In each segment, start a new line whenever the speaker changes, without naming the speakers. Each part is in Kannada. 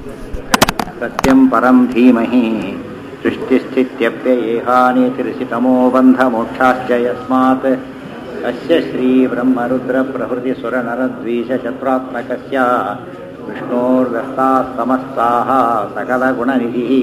सत्यं परं धीमहि सृष्टिस्थित्यप्ययेहानितिर्षितमो बन्धमोक्षाश्च यस्मात् अस्य श्रीब्रह्मरुद्रप्रभृतिसुरनरद्वीषशत्रुत्मकस्य विष्णोर्व्यस्ताः समस्ताः सकलगुणनिधिः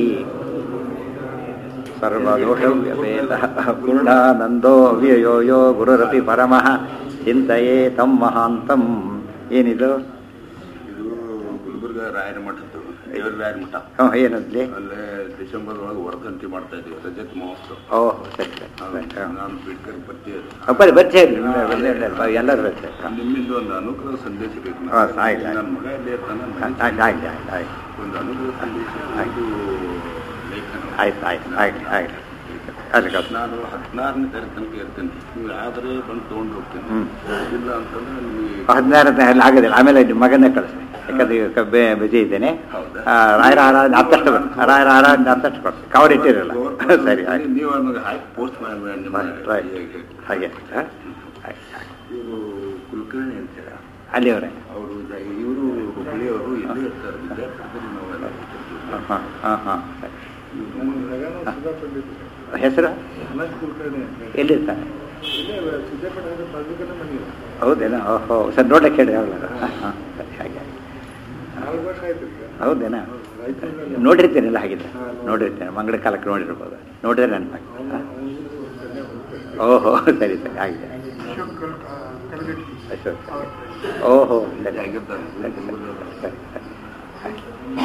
सर्वदोषव्यपेतः पूर्णानन्दो व्ययो यो गुरुरपि परमः ಚಿಂತೆಯೇ ತಮ್ಮ ಮಹಾಂತಂ ಏನಿದು
ಇದು ಗುಲ್ಬರ್ಗ ರಾಯರ ಮಠದ್ದು ದೇವರ ರಾಯರ ಮಠ
ಹ್ಮ್, ಏನದ್ಲಿ
ಅಲ್ಲೇ ಡಿಸೆಂಬರ್ ಒಳಗೆ ವರ್ಧಂತಿ ಮಾಡ್ತಾ ಇದೀವಿ ರಜತ್ ಮಹೋತ್ಸವ
ಓಹ್ ಸರಿ ಸರಿ
ಅದು
ಸರಿ, ಹ್ಮ್.
ನಾನು ಬಿಡ್ಕರ್ ಬರ್ತೀವಿ
ಹ್ಮ್, ಬರ್ರಿ ಬರ್ರಿ ಎಲ್ಲರೂ ಬರ್ತಾರೆ ಹ್ಮ್.
ನಿಮ್ಮಿಂದ ಒಂದು ಅನುಗ್ರಹ ಸಂದೇಶ ಬೇಕು
ಹಾ, ಆಯ್ತು, ಆಯ್ತು.
ನನ್ನ ಮಗ ಇಲ್ಲೇ ಇರ್ತಾನೆ
ಆಯ್ತು
ಮನೆ
ಆಯ್ತು ಆಯ್ತು ಆಯ್ತು
ಒಂದು ಅನುಗ್ರಹ ಸಂದೇಶ
ಆಯ್ತು.
ಒಂದು ಲೇಖನ
ಆಯ್ತು ಆಯ್ತು ಆಯ್ತು ಆಯ್ತು ಅದಕ್ಕೆ ಅದು.
ನಾನು ಹದಿನಾರನೇ ತಾರೀಕು ತನಕ ಇರ್ತೇನೆ ನೀವು ಆದರೆ ಬಂದು ತೊಗೊಂಡು ಹೋಗ್ತೀನಿ
ಹ್ಮ್.
ಇಲ್ಲ ಅಂತಂದ್ರೆ ನಿಮಗೆ
ಹದಿನಾರನೇ ಅಲ್ಲಿ ಆಗೋದಿಲ್ಲ ಆಮೇಲೆ ನಿಮ್ಮ ಮಗನ್ನೇ ಕಳಿಸ್ತೀನಿ ಯಾಕಂದ್ರೆ ಈಗ ಕ- ಬೆ- ಬಿಜಿ ಇದ್ದೇನೆ
ಹೌದಾ?
ಆ, ರಾಯರ ಆರಾಧನೆ ಹತ್ತಷ್ಟು ಬರುತ್ತೆ ರಾಯರ ಆರಾಧನೆ ಹತ್ತಷ್ಟು ಕೊಡ್ತೀನಿ ಕವರ್ ಇಟ್ಟಿರಲ್ಲ ಸರಿ ಆಯ್ತು
ನೀವು ನನಗೆ ಹಾಕಿ ಪೋಸ್ಟ್ ಮಾಡಿ ನಿಮ್ಮ
ರೈಟ್ ರೈಟ್ ಹಾಗೆ ಹಾಂ ಆಯ್ತು ಆಯ್ತು
ಇವರು ಕುಲಕರ್ಣಿ ಅಂತೀರ
ಅಲ್ಲಿಯವರೇ
ಅವರು ಇವರು ಹುಬ್ಬಳ್ಳಿಯವರು ಇಲ್ಲೇ ಇರ್ತಾರೆ ವಿದ್ಯಾಪೀಠದಲ್ಲಿ ನಾವೆಲ್ಲ ಇರ್ತೀವಿ.
ಹಾಂ ಹಾಂ ಹಾಂ ಹಾಂ ಸರಿ
ನಮ್ಮ ಮಗನೂ ಸುಧಾಪುರದಲ್ಲಿ
ಹೆಸರು
ಅನಂತ್ ಕುಲಕರ್ಣಿ ಅಂತ
ಎಲ್ಲಿರ್ತಾರೆ
ಇಲ್ಲೇ ಸಿದ್ದಾಪಟ್ಟಣದ ಬಾಜುಕನೇ ಮನೆ
ಹೌದೇನಾ ಓಹೋ ಸರ್ ನೋಡಕ್ಕೆ ಹೇಳಿ ಯಾವಾಗಲಾರ ಹಾಂ ಹಾಂ ಸರಿ ಹಾಗೆ
ನಾಲ್ಕು ವರ್ಷ ಆಯ್ತು ಈಗ.
ಹೌದೇನಾ
ರಾಯಚೂರಿನಲ್ಲಿ
ನೋಡಿರ್ತೀನಿಲ್ಲ ಹಾಗಿದ್ರೆ
ಹಾ, ನೋಡಿ.
ನೋಡಿರ್ತೇನೆ ಮಂಗಳ ಕಾಲಕ್ಕೆ ನೋಡಿರ್ಬೋದು ನೋಡಿದ್ರೆ ನೆನಪಾಗಿ
ಅವನು- ಅವನಿಗೂ ಕನ್ಯಾ ಹುಡುಕ್ತಾರೆ.
ಓಹೋ ಸರಿ ಸರಿ ಆಗಿದೆ
ಅಶೋಕ್ ಕಲ್- ಕಲಗಟ್ಟಿ.
ಅಶೋಕ್ ಓಹೋ ಸರಿ ಸರಿ
ಆಗಿದ್ದಾರೆ.
ಸರಿ ಸರಿ ಸರಿ ಸರಿ ಆಯ್ತು.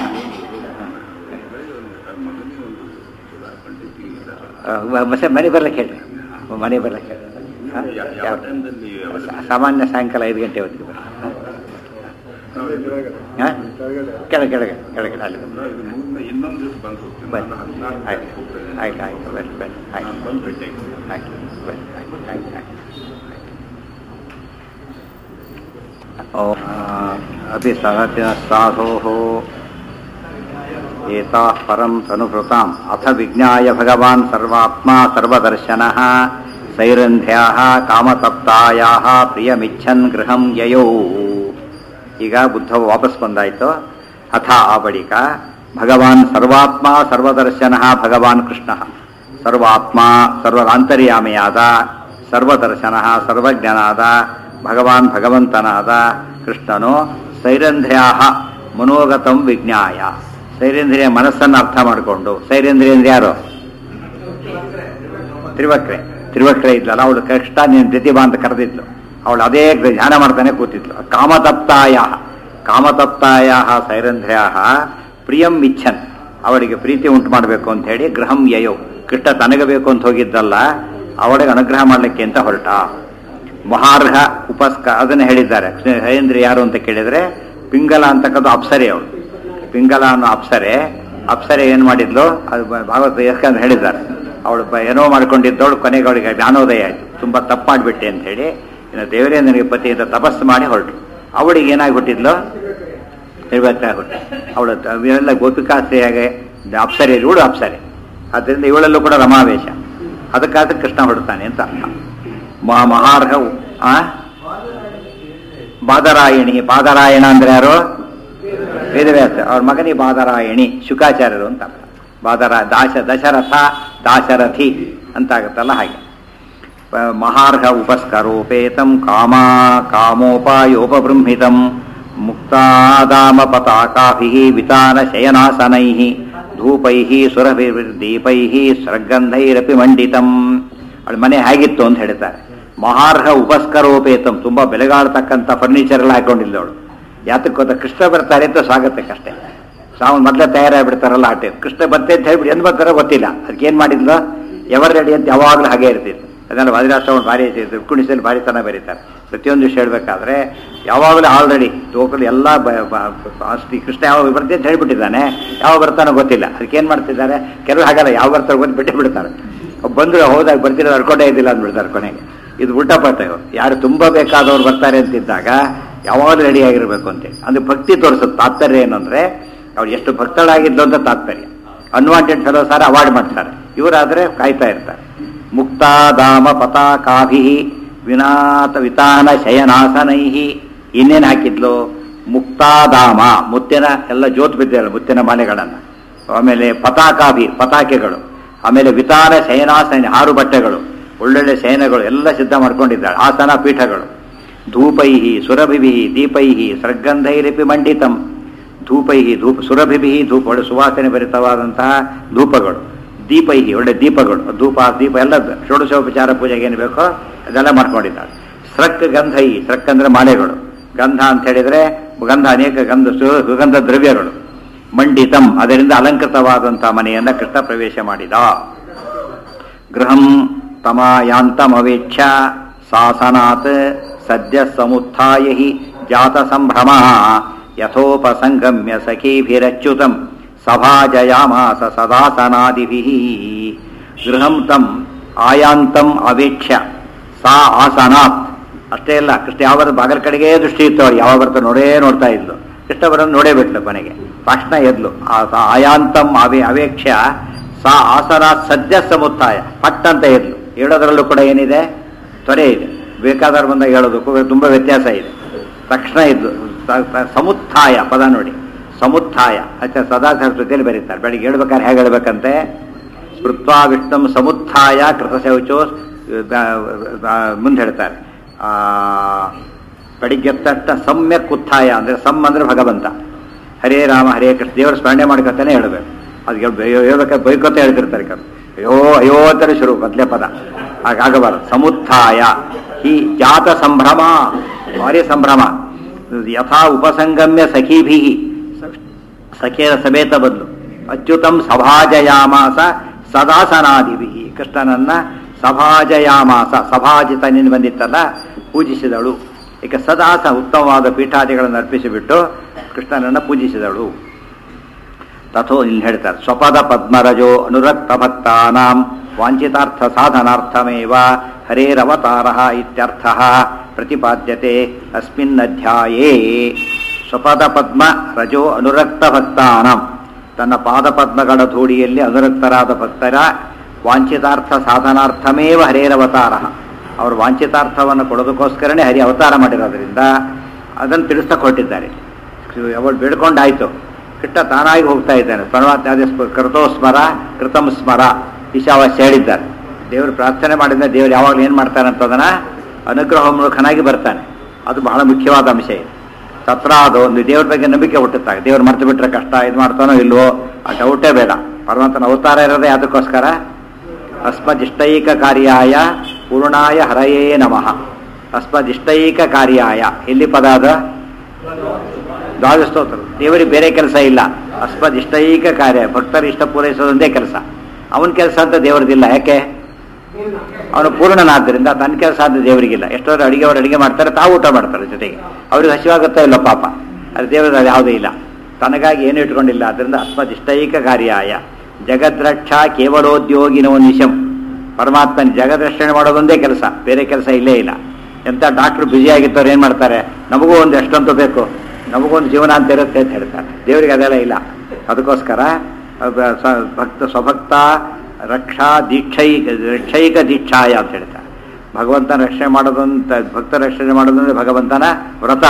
ಮಗನಿಗೆ ಒಂದು ಸುಧಾ ಪಂಡಿತ್ ಈಗ
ಆ, ಮ- ಸರ್ ಮನೆ ಬರ್ಲಿಕ್ಕೆ ಹೇಳಿ ಮನೆ ಬರ್ಲಿಕ್ಕೆ ಹೇಳಿ ಹಾಂ?
ಯಾವ- ಯಾವ
ಯಾವ
ಟೈಮ್ದಲ್ಲಿ
ಸಾ- ಸಾಮಾನ್ಯ ಸಾಯಂಕಾಲ ಐದು ಗಂಟೆ ಹೊತ್ತಿಗೆ ಬರ್ರಿ
ಅದೇ ಕೆಳಗಡೆ.
ಹಾಂ
ಕೆಳಗಡೆ.
ಕೆಳಗೆ ಕೆಳಗೆ ಕೆಳಗೆ ಅಲ್ಲಿ
ಇದು ಮುಗಿದ ಇನ್ನೊಂದು ದಿವಸ ಬಂದು ಹೋಗ್ತೀನಿ
ಬನ್ನಿ
ನಾನು ಹದಿನಾಲ್ಕು
ಆಯ್ತು
ತಾರೀಕು ಹೋಗ್ತೇನೆ.
ಆಯ್ತು ಆಯ್ತು ಬನ್ನಿ ಬನ್ನಿ ಆಯ್ತು
ನಾನು ಬಂದು ಭೇಟಿ ಆಗ್ತೀನಿ.
ಆಯ್ತು ಬನ್ನಿ ಆಯ್ತು ಆಯ್ತು ಆಯ್ತು ಓ ಅಪಿ ಸಹತಿನ ಸಾಧೋः एताः परं तनुभृताम् अथ विज्ञाय भगवान् सर्वात्मा सर्वदर्शनः सैरन्ध्याः ಕಾಮತಪ್ತಾಯಾಹ ಪ್ರಿಯಮಿಚ್ಛನ್ ಗೃಹಂ ಯಯೌ ಈಗ ಬುದ್ಧವು ವಾಪಸ್ ಬಂದಾಯಿತು ಅಥ ಆ ಬಳಿಕ ಭಗವಾನ್ ಸರ್ವಾತ್ಮ ಸರ್ವದರ್ಶನ ಭಗವಾನ್ ಕೃಷ್ಣ ಸರ್ವಾತ್ಮ ಸರ್ವರಾಂತರ್ಯಾಮಿಯಾದ ಸರ್ವದರ್ಶನ ಸರ್ವಜ್ಞನಾದ ಭಗವಾನ್ ಭಗವಂತನಾದ ಕೃಷ್ಣನು ಸೈರಂಧ್ರ್ಯಾ ಮನೋಗತಂ ವಿಜ್ಞಾಯ ಸೈರೇಂದ್ರಿಯ ಮನಸ್ಸನ್ನು ಅರ್ಥ ಮಾಡಿಕೊಂಡು ಸೈರೇಂದ್ರಿಯ ಅಂದ್ರೆ ಯಾರು ತ್ರಿವಕ್ರೆ ತ್ರಿವಕ್ರೆ ಇದ್ಲಲ್ಲ ಅವಳು ಕೃಷ್ಣ ನೀನು ಪ್ರತಿಭಾ ಅಂತ ಕರೆದಿದ್ಲು ಅವಳು ಅದೇ ಧ್ಯಾನ ಮಾಡ್ತಾನೆ ಕೂತಿದ್ಲು ಕಾಮತಪ್ತಾಯ ಕಾಮತಪ್ತಾಯ ಸೈರಂಧ್ರ್ಯ ಪ್ರಿಯಂ ಇಚ್ಛನ್ ಅವಳಿಗೆ ಪ್ರೀತಿ ಉಂಟು ಮಾಡಬೇಕು ಅಂತ ಹೇಳಿ ಗೃಹಂ ಯಯೋ ಕೃಷ್ಣ ತನಗೆ ಬೇಕು ಅಂತ ಹೋಗಿದ್ದಲ್ಲ ಅವಳಿಗೆ ಅನುಗ್ರಹ ಮಾಡಲಿಕ್ಕೆ ಅಂತ ಹೊರಟ ಮಹಾರ್ಹ ಉಪಸ್ಕ ಅದನ್ನು ಹೇಳಿದ್ದಾರೆ ಸೈರೇಂದ್ರಿಯ ಯಾರು ಅಂತ ಕೇಳಿದ್ರೆ ಪಿಂಗಲ ಅಂತಕ್ಕದ್ದು ಅಪ್ಸರೆ ಅವಳು ಪಿಂಗಲ ಅನ್ನೋ ಅಪ್ಸರೆ ಅಪ್ಸರೆ ಏನು ಮಾಡಿದ್ಲು ಅದು ಬ- ಭಾಗವತ ಯಾಕಂದ್ರೆ ಹೇಳಿದ್ದಾರೆ ಅವಳು ಬ- ಏನೋ ಮಾಡ್ಕೊಂಡಿದ್ದವಳು ಕೊನೆಗೆ ಅವಳಿಗೆ ಜ್ಞಾನೋದಯ ಆಯಿತು ತುಂಬ ತಪ್ಪು ಮಾಡಿಬಿಟ್ಟೆ ಅಂತ ಹೇಳಿ ಇನ್ನು ದೇವರೇ ನನಗೆ ಪತಿ ಅಂತ ತಪಸ್ಸು ಮಾಡಿ ಹೊರಟು ಅವಳಿಗೆ ಏನಾಗಿ ಹುಟ್ಟಿದ್ಲು ನಿರ್ವಹಣೆ ಹುಟ್ಟು ಅವಳು ತ- ಇವೆಲ್ಲ ಗೋಪಿಕಾಸ್ತ್ರೀಯಾಗೆ ಅಪ್ಸರೆ ಇವಳು ಅಪ್ಸರೆ ಆದ್ದರಿಂದ ಇವಳಲ್ಲೂ ಕೂಡ ರಮಾವೇಶ ಅದಕ್ಕಾದ ಕೃಷ್ಣ ಹೊರಡ್ತಾನೆ ಅಂತ ಅರ್ಥ ಮ- ಮಹಾರ್ಹ ಉ- ಆ ಬಾದರಾಯಣಿ ಬಾದರಾಯಣ ಅಂದ್ರೆ ಯಾರು ವೇದವ್ಯಾಸ ಅವ್ರ ಮಗನಿಗೆ ಬಾದರಾಯಣಿ ಶುಕಾಚಾರ್ಯರು ಅಂತ ಅರ್ಥ ಬಾದರ ದಾಶ ದಶರಥ ದಾಶರಥಿ ಅಂತ ಆಗುತ್ತಲ್ಲ ಹಾಗೆ ಪ- ಮಹಾರ್ಹ ಉಪಸ್ಕರೋಪೇತಂ ಕಾಮ ಕಾಮೋಪಾಯೋಪಬೃಂಹಿತಂ ಮುಕ್ತಾದಾಮ ಪತಾಕಾಭಿ ವಿತಾನ ಶಯನಾಸನೈ ಧೂಪೈ ಸುರಭಿರ್ದೀಪೈ ಸರ್ಗಂಧೈರಪಿ ಮಂಡಿತಂ ಅವಳ ಮನೆ ಹೇಗಿತ್ತು ಅಂತ ಹೇಳ್ತಾರೆ ಮಹಾರ್ಹ ಉಪಸ್ಕರೋಪೇತಂ ತುಂಬಾ ಬೆಲೆಗಾಳ್ತಕ್ಕಂಥ ಫರ್ನಿಚರ್ ಎಲ್ಲ ಹಾಕೊಂಡಿದ್ದವಳು ಯಾತಕ್ಕೆ ಗೊತ್ತಾ ಕೃಷ್ಣ ಬರ್ತಾರೆ ಅಂತ ಸ್ವಾಗತಕ್ಕಷ್ಟೇ ಸಾವು ಮೊದಲೇ ತಯಾರಾಗ್ಬಿಡ್ತಾರಲ್ಲ ಆಟೆ ಕೃಷ್ಣ ಬರ್ತೆ ಅಂತ ಹೇಳ್ಬಿಡಿ ಎಂದು ಬರ್ತಾರೋ ಗೊತ್ತಿಲ್ಲ ಅದಕ್ಕೆ ಏನು ಮಾಡಿದ್ಲು ಎವರ್ ರೆಡಿ ಅಂತ ಯಾವಾಗಲೂ ಹಾಗೆ ಇರ್ತಿತ್ತು ಅದನ್ನು ವಜ್ರಾಷ್ಟ್ರವನ್ನು ಭಾರಿ ಇರ್ತಿತ್ತು ಕುಣಿಸಲು ಭಾರಿ ತನ ಬರೀತಾರೆ ಪ್ರತಿಯೊಂದು ವಿಷಯ ಹೇಳ್ಬೇಕಾದ್ರೆ ಯಾವಾಗಲೂ ಆಲ್ರೆಡಿ ಲೋಕಲ್ ಎಲ್ಲ ಬ- ಬ- ಬ- ಶ್ರೀ ಕೃಷ್ಣ ಯಾವಾಗ ಬರ್ತೆ ಅಂತ ಹೇಳ್ಬಿಟ್ಟಿದ್ದಾನೆ ಯಾವಾಗ ಬರ್ತಾನೋ ಗೊತ್ತಿಲ್ಲ ಅದಕ್ಕೆ ಏನು ಮಾಡ್ತಿದ್ದಾರೆ ಕೆಲವರು ಹಾಗಲ್ಲ ಯಾವ ಬರ್ತಾರೋ ಗೊತ್ತು ಬಿಟ್ಟು ಬಿಡ್ತಾರೆ ಬಂದ್ರು ಹೋದಾಗ ಬರ್ತಿರೋ ಅರ್ಕೊಂಡೇ ಇದ್ದಿಲ್ಲ ಅಂದ್ಬಿಡ್ತಾರೆ ಕೊನೆಗೆ ಇದು ಉಲ್ಟಾಪಾಟ ಇವರು ಯಾರು ತುಂಬ ಬೇಕಾದವ್ರು ಬರ್ತಾರೆ ಅಂತಿದ್ದಾಗ ಯಾವಾಗಲೂ ರೆಡಿ ಆಗಿರ್ಬೇಕು ಅಂತೇಳಿ ಅಂದ್ರೆ ಭಕ್ತಿ ತೋರಿಸುತ್ತೆ ತಾತ್ಪರ್ಯ ಏನು ಅಂದ್ರೆ ಅವ್ರು ಎಷ್ಟು ಭಕ್ತಳಾಗಿದ್ಲು ಅಂತ ತಾತ್ಪರ್ಯ ಅನ್ವಾಂಟೆಡ್ ಫೆಲೋ ಸಾರ ಅವಾಯ್ಡ್ ಮಾಡ್ತಾರೆ ಇವರಾದ್ರೆ ಕಾಯ್ತಾ ಇರ್ತಾರೆ ಮುಕ್ತಾದಾಮ ಪತಾಕಾಭಿ ವಿನಾತ ವಿತಾನ ಶಯನಾಸನೈ ಇನ್ನೇನು ಹಾಕಿದ್ಲು ಮುಕ್ತಾಧಾಮ ಮುತ್ತಿನ ಎಲ್ಲ ಜೋತ್ ಬಿದ್ದಿರಲ್ಲ ಮುತ್ತಿನ ಮಾಲೆಗಳನ್ನು ಆಮೇಲೆ ಪತಾಕಾಭಿ ಪತಾಕೆಗಳು ಆಮೇಲೆ ವಿತಾನ ಶಯನಾಸನ ಹಾರು ಬಟ್ಟೆಗಳು ಒಳ್ಳೊಳ್ಳೆ ಶಯನಗಳು ಎಲ್ಲ ಸಿದ್ಧ ಮಾಡ್ಕೊಂಡಿದ್ದಾಳೆ ಆಸನ ಪೀಠಗಳು ಧೂಪೈಹಿ ಸುರಭಿಭಿ ದೀಪೈಹಿ ಸರ್ಗಂಧೈರಪಿ ಮಂಡಿತಂ ಧೂಪೈಹಿ ಧೂಪ ಸುರಭಿಭಿ ಧೂಪ ಒಳ್ಳೆ ಸುವಾಸನೆ ಭರಿತವಾದಂತಹ ಧೂಪಗಳು ದೀಪೈಹಿ ಒಳ್ಳೆ ದೀಪಗಳು ಧೂಪ ದೀಪ ಎಲ್ಲ ಷೋಡಶೋಪಚಾರ ಪೂಜೆಗೆ ಏನು ಬೇಕೋ ಅದೆಲ್ಲ ಮಾಡ್ಕೊಂಡಿದ್ದಾಳೆ ಸ್ರಕ್ ಗಂಧೈ ಸ್ರಕ್ ಅಂದ್ರೆ ಮಾಲೆಗಳು ಗಂಧ ಅಂತ ಹೇಳಿದ್ರೆ ಗಂಧ ಅನೇಕ ಗಂಧ ಸು- ಸುಗಂಧ ದ್ರವ್ಯಗಳು ಮಂಡಿತಂ ಅದರಿಂದ ಅಲಂಕೃತವಾದಂತಹ ಮನೆಯನ್ನ ಕೃಷ್ಣ ಪ್ರವೇಶ ಮಾಡಿದ ಗೃಹಂ ತಮಾಯಾಂತಮವೇಕ್ಷ ಸಾಸನಾತ್ ಸದ್ಯ ಸಮುತ್ಥಾಯ ಹಿ ಜಾತ ಸಂಭ್ರಮ ಯಥೋಪಸಂಗಮ್ಯ ಸಖೀಭಿರಚ್ಯುತಂ ಸಭಾಜಯಾಮಾಸ ಸದಾಸನಾದಿಭಿಃ ಗೃಹಂ ತಂ ಆಯಾಂತಂ ಅವೇಕ್ಷ ಸಾ ಆಸನಾತ್ ಅಷ್ಟೇ ಇಲ್ಲ ಕೃಷ್ಣ ಯಾವ ಬಾಗಲ ಕಡೆಗೆ ದೃಷ್ಟಿ ಇತ್ತು ಅವ್ರು ಯಾವಾಗ ಬರ್ತಾರೆ ನೋಡೇ ನೋಡ್ತಾ ಇದ್ಲು ಕೃಷ್ಣ ಬರೋದು ನೋಡೇ ಬಿಟ್ಲು ಕೊನೆಗೆ ತಕ್ಷಣ ಎದ್ಲು ಆ ಸ- ಆಯಾಂತಂ ಅವೇ ಅವೇಕ್ಷ ಸಾ ಆಸನ ಸದ್ಯ ಸಮುತ್ತಾಯ ಪಟ್ ಅಂತ ಎದ್ಲು ಹೇಳೋದ್ರಲ್ಲೂ ಕೂಡ ಏನಿದೆ ತ್ವರೆ ಇದೆ ಬೇಕಾದವ್ರು ಬಂದಾಗ ಹೇಳೋದಕ್ಕೂ ತುಂಬ ವ್ಯತ್ಯಾಸ ಇದೆ ತಕ್ಷಣ ಇದ್ದು ಸ- ಸ- ಸಮುತ್ಥಾಯ ಪದ ನೋಡಿ ಸಮುತ್ಥಾಯ ಅಚ್ಚ ಸದಾ ಸರಸ್ವತಿಯಲ್ಲಿ ಬರೀತಾರೆ ಬೆಳಿಗ್ಗೆ ಹೇಳ್ಬೇಕಾದ್ರೆ ಹೇಗೆ ಹೇಳ್ಬೇಕಂತೆ ಸ್ಮೃತ್ವಾ ವಿಷ್ಣು ಸಮುತ್ಥಾಯ ಕೃತಶೌಚೋ ಮುಂದೆ ಹೇಳ್ತಾರೆ ಆ, ಬೆಳಿಗ್ಗೆ ಎದ್ದ ತಕ್ಷಣ ಸಮ್ಯಕ್ ಉತ್ಥಾಯ ಅಂದ್ರೆ ಸಮ್ ಅಂದ್ರೆ ಭಗವಂತ ಹರೇ ರಾಮ ಹರೇ ಕೃಷ್ಣ ದೇವರ ಸ್ಮರಣೆ ಮಾಡ್ಕೊತಾನೆ ಹೇಳ್ಬೇಕು ಅದಕ್ಕೆ ಹೇಳ್ಬೇಕಾದ್ರೆ ಬೈಕೋತ ಹೇಳ್ತಿರ್ತಾರೆ ಕರ್ ಅಯ್ಯೋ ಅಯ್ಯೋ ಅಂತಾನೆ ಶುರು ಮೊದಲೇ ಪದ ಹಾಗಾಗಬಾರದು ಸಮುತ್ಥಾಯ ಈ ಜಾತ ಸಂಭ್ರಮ ಭಾರಿ ಸಂಭ್ರಮ ಯಥಾ ಉಪಸಂಗಮ್ಯ ಸಖೀಭಿ ಸಖಿಯರ ಸಮೇತ ಬಂದು ಅಚ್ಯುತಂ ಸಭಾಜಯಾಮಾಸ ಸದಾಸನಾದಿಭಿ ಕೃಷ್ಣನನ್ನ ಸಭಾಜಯಾಮಾಸ ಸಭಾಜಿತನಿಂದ ಬಂದಿತ್ತಲ್ಲ ಪೂಜಿಸಿದಳು ಈಗ ಸದಾಸ ಉತ್ತಮವಾದ ಪೀಠಾದಿಗಳನ್ನು ಅರ್ಪಿಸಿಬಿಟ್ಟು ಕೃಷ್ಣನನ್ನ ಪೂಜಿಸಿದಳು ತಥೋ ಇಲ್ಲಿ ಹೇಳ್ತಾರೆ ಸ್ವಪದ ಪದ್ಮರಜೋ ಅನುರಕ್ತ ಭಕ್ತಾನಾಂ ವಾಂಛಿತಾರ್ಥ ಸಾಧನಾರ್ಥಮೇವ ಹರೇರವತಾರ ಇತ್ಯರ್ಥ ಪ್ರತಿಪಾದ್ಯತೆ ಅಸ್ಮಿನ್ ಅಧ್ಯಾಯೇ ಸ್ವಪದ ಪದ್ಮ ರಜೋ ಅನುರಕ್ತ ಭಕ್ತಾನಾಂ ತನ್ನ ಪಾದಪದ್ಮಗಳ ಧೂಳಿಯಲ್ಲಿ ಅನುರಕ್ತರಾದ ಭಕ್ತರ ವಾಂಛಿತಾರ್ಥ ಸಾಧನಾರ್ಥಮೇವ ಹರೇರವತಾರ ಅವರು ವಾಂಛಿತಾರ್ಥವನ್ನು ಕೊಡೋದಕ್ಕೋಸ್ಕರನೇ ಹರಿ ಅವತಾರ ಮಾಡಿರೋದ್ರಿಂದ ಅದನ್ನು ತಿಳಿಸ್ತಾ ಕೊಟ್ಟಿದ್ದಾರೆ ಅವಳು ಬೇಡ್ಕೊಂಡಾಯ್ತು ಕೃಷ್ಣ ತಾನಾಗಿ ಹೋಗ್ತಾ ಇದ್ದಾನೆ ಪರಮಾತ್ಮ ಕೃತೋ ಸ್ಮರ ಕೃತಂ ಸ್ಮರ ಈಶಾವಾಸ್ಯ ಹೇಳಿದ್ದಾರೆ ದೇವರು ಪ್ರಾರ್ಥನೆ ಮಾಡಿದ್ರೆ ದೇವರು ಯಾವಾಗಲೂ ಏನು ಮಾಡ್ತಾನೆ ಅಂತ ಅದನ್ನ ಅನುಗ್ರಹ ಮುಖನಾಗಿ ಬರ್ತಾನೆ ಅದು ಬಹಳ ಮುಖ್ಯವಾದ ಅಂಶ ಇದೆ ತತ್ರ ಅದು ಒಂದು ದೇವ್ರ ಬಗ್ಗೆ ನಂಬಿಕೆ ಹುಟ್ಟುತ್ತಾಗ ದೇವ್ರು ಮರ್ತು ಬಿಟ್ರೆ ಕಷ್ಟ ಇದು ಮಾಡ್ತಾನೋ ಇಲ್ವೋ ಆ ಡೌಟೇ ಬೇಡ ಪರಮಾತ್ಮನ ಅವತಾರ ಇರೋದೇ ಅದಕ್ಕೋಸ್ಕರ ಅಸ್ಮದಿಷ್ಟೈಕ ಕಾರ್ಯಾಯ ಪೂರ್ಣಾಯ ಹರಯೇ ನಮಃ ಅಸ್ಮದಿಷ್ಟೈಕ ಕಾರ್ಯಾಯ ಎಲ್ಲಿ ಪದ ಅದು ದ್ವಾದಶ ಸ್ತೋತ್ರ ದೇವರಿಗೆ ಬೇರೆ ಕೆಲಸ ಇಲ್ಲ ಅಸ್ಮದ್ ಇಷ್ಟೈಕ ಕಾರ್ಯ ಭಕ್ತರ ಇಷ್ಟ ಪೂರೈಸೋದೊಂದೇ ಕೆಲಸ ಅವನ ಕೆಲಸ ಅಂತ ದೇವರದಿಲ್ಲ ಯಾಕೆ ಅವನು ಪೂರ್ಣನಾದ್ದರಿಂದ ತನ್ನ ಕೆಲಸ ಅಂತ ದೇವರಿಗಿಲ್ಲ ಎಷ್ಟೋ ಅಡಿಗೆ ಅವರು ಅಡಿಗೆ ಮಾಡ್ತಾರೆ ತಾವು ಊಟ ಮಾಡ್ತಾರೆ ಜೊತೆಗೆ ಅವ್ರಿಗೆ ಹಸಿವಾಗುತ್ತಾ ಇಲ್ಲ ಪಾಪ ಅದು ದೇವರದ ಅದು ಯಾವುದೂ ಇಲ್ಲ ತನಗಾಗಿ ಏನು ಇಟ್ಕೊಂಡಿಲ್ಲ ಅದರಿಂದ ಅಸ್ಮದ್ ಇಷ್ಟೈಕ ಕಾರ್ಯಾಯ ಜಗದ್ರಕ್ಷ ಕೇವಲೋದ್ಯೋಗಿನೋ ನಿಶಂ ಪರಮಾತ್ಮನ ಜಗದ್ರಕ್ಷಣೆ ಮಾಡೋದೊಂದೇ ಕೆಲಸ ಬೇರೆ ಕೆಲಸ ಇಲ್ಲೇ ಇಲ್ಲ ಎಂಥ ಡಾಕ್ಟ್ರು ಬ್ಯುಸಿ ಆಗಿದ್ದವ್ರು ಏನು ಮಾಡ್ತಾರೆ ನಮಗೂ ಒಂದು ಎಷ್ಟಂತೂ ಬೇಕು ನಮಗೊಂದು ಜೀವನ ಅಂತ ಇರುತ್ತೆ ಅಂತ ಹೇಳ್ತಾರೆ ದೇವರಿಗೆ ಅದೆಲ್ಲ ಇಲ್ಲ ಅದಕ್ಕೋಸ್ಕರ ಅಹ್ ಸ- ಭಕ್ತ ಸ್ವಭಕ್ತ ರಕ್ಷಾ ದೀಕ್ಷೈಕ ರಕ್ಷೈಕ ದೀಕ್ಷಾಯ ಅಂತ ಹೇಳ್ತಾರೆ ಭಗವಂತನ ರಕ್ಷಣೆ ಮಾಡೋದಂತ ಭಕ್ತ ರಕ್ಷಣೆ ಮಾಡೋದಂದ್ರೆ ಭಗವಂತನ ವ್ರತ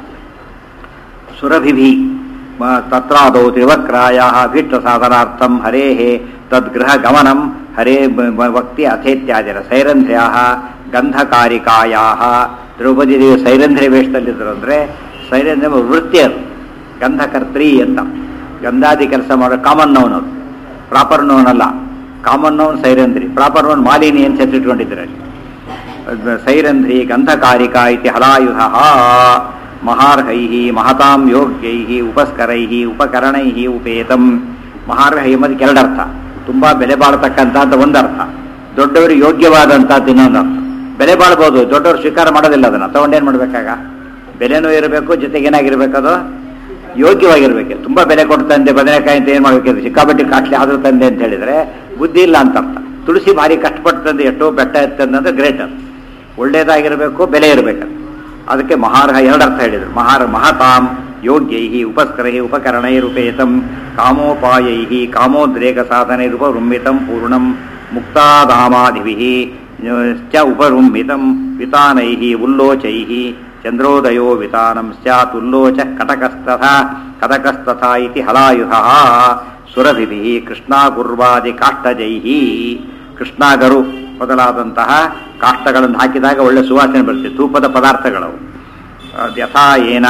ಸುರಭಿಭಿ ಮ- ತತ್ರಾದೌ ತ್ರಿವಕ್ರಾಯ ಭೀಷ್ಟ ಸಾಧನಾರ್ಥಂ ಹರೇ ತದ್ಗೃಹ ಗಮನಂ ಹರೇ ಬ- ಬ- ಭಕ್ತಿ ಅಥೇತ್ಯಾದಿರ ಸೈರಂಧ್ರ್ಯಾ ಗಂಧಕಾರಿಕಾಯಾ ದ್ರೌಪದಿ ದೇವಿ ಸೈರಂಧ್ರ್ಯ ವೇಷದಲ್ಲಿದ್ದರು ಅಂದರೆ ಸೈರಂಧ್ರ ವೃತ್ತಿ ಅದು ಗಂಧಕರ್ತ್ರಿ ಅಂತ ಗಂಧಾದಿ ಕೆಲಸ ಮಾಡೋ ಕಾಮನ್ ನೋನ್ ಅದು ಪ್ರಾಪರ್ ನೋನ್ ಅಲ್ಲ common noun Sairandhri proper noun Malini ಅಂತ ಹೆಸರಿಟ್ಕೊಂಡಿದ್ರಲ್ಲಿ ಸೈರಂಧ್ರಿ ಗಂಧಕಾರಿಕ ಇತಿ ಹಲಾಯುಧ ಮಹಾರ್ಹೈ ಮಹತಾಂ ಯೋಗ್ಯೈ ಉಪಸ್ಕರೈ ಉಪಕರಣೈ ಉಪೇತಂ ಮಹಾರ್ಹೈ ಎಂಬುದಕ್ಕೆ ಎರಡರ್ಥ ತುಂಬ ಬೆಲೆ ಬಾಳತಕ್ಕಂಥದ್ದು ಒಂದರ್ಥ ದೊಡ್ಡವರು ಯೋಗ್ಯವಾದಂಥದ್ದು ಇನ್ನೊಂದು ಅರ್ಥ ಬೆಲೆ ಬಾಳ್ಬೋದು ದೊಡ್ಡವರು ಸ್ವೀಕಾರ ಮಾಡೋದಿಲ್ಲ ಅದನ್ನು ತಗೊಂಡೇನು ಮಾಡಬೇಕಾಗ ಬೆಲೆನೂ ಇರಬೇಕು ಜೊತೆಗೆ ಏನಾಗಿರ್ಬೇಕು ಅದು ಯೋಗ್ಯವಾಗಿರ್ಬೇಕು ತುಂಬ ಬೆಲೆ ಕೊಟ್ಟು ತಂದೆ ಬದನೆಕಾಯಿ ಅಂತ ಏನು ಮಾಡಬೇಕು ಸಿಕ್ಕಾಪಟ್ಟಿ ಕಾಟ್ಲಿ ಆದ್ರೂ ತಂದೆ ಅಂತ ಹೇಳಿದ್ರೆ ಬುದ್ಧಿ ಇಲ್ಲ ಅಂತ ಅರ್ಥ ತುಳಸಿ ಭಾರಿ ಕಷ್ಟಪಟ್ಟು ತಂದೆ ಎಷ್ಟೋ ಬೆಟ್ಟ ಎತ್ತಂದ್ರೆ ಗ್ರೇಟ್ ಅದು ಒಳ್ಳೇದಾಗಿರಬೇಕು ಬೆಲೆ ಇರಬೇಕು ಅದಕ್ಕೆ ಮಹಾರ್ಹ ಎರಡರ್ಥ ಹೇಳಿದರು ಮಹಾರ್ ಮಹತಾಂ ಯೋಗ್ಯೈ ಉಪಸ್ಕರೈ ಉಪಕರಣೈರುಪೇತಂ ಕಾಮೋಪಾಯೈ ಕಾಮೋದ್ರೇಕ ಸಾಧನೈರುಪವೃಂಬಿತಂ ಪೂರ್ಣಂ ಮುಕ್ತಾದಾಮಾದಿಭಿ ಚ ಉಪರುಂಬಿತಂ ವಿತಾನೈ ಉಲ್ಲೋಚೈ ಚಂದ್ರೋದಯೋ ವಿತಾನಂ ಸ್ಯಾತ್ ಉಲ್ಲೋಚ ಕಟಕಸ್ತಥಾ ಕಟಕಸ್ತಥಾ ಇತಿ ಹಲಾಯುಧ ಸುರಭಿಭಿ ಕೃಷ್ಣಾಗುರ್ವಾದಿ ಕಾಷ್ಟಜೈಹಿ ಕೃಷ್ಣಾಗರು ಮೊದಲಾದಂತಹ ಕಾಷ್ಟಗಳನ್ನು ಹಾಕಿದಾಗ ಒಳ್ಳೆ ಸುವಾಸನೆ ಬರುತ್ತೆ ಧೂಪದ ಪದಾರ್ಥಗಳು ಯಥಾ ಏನ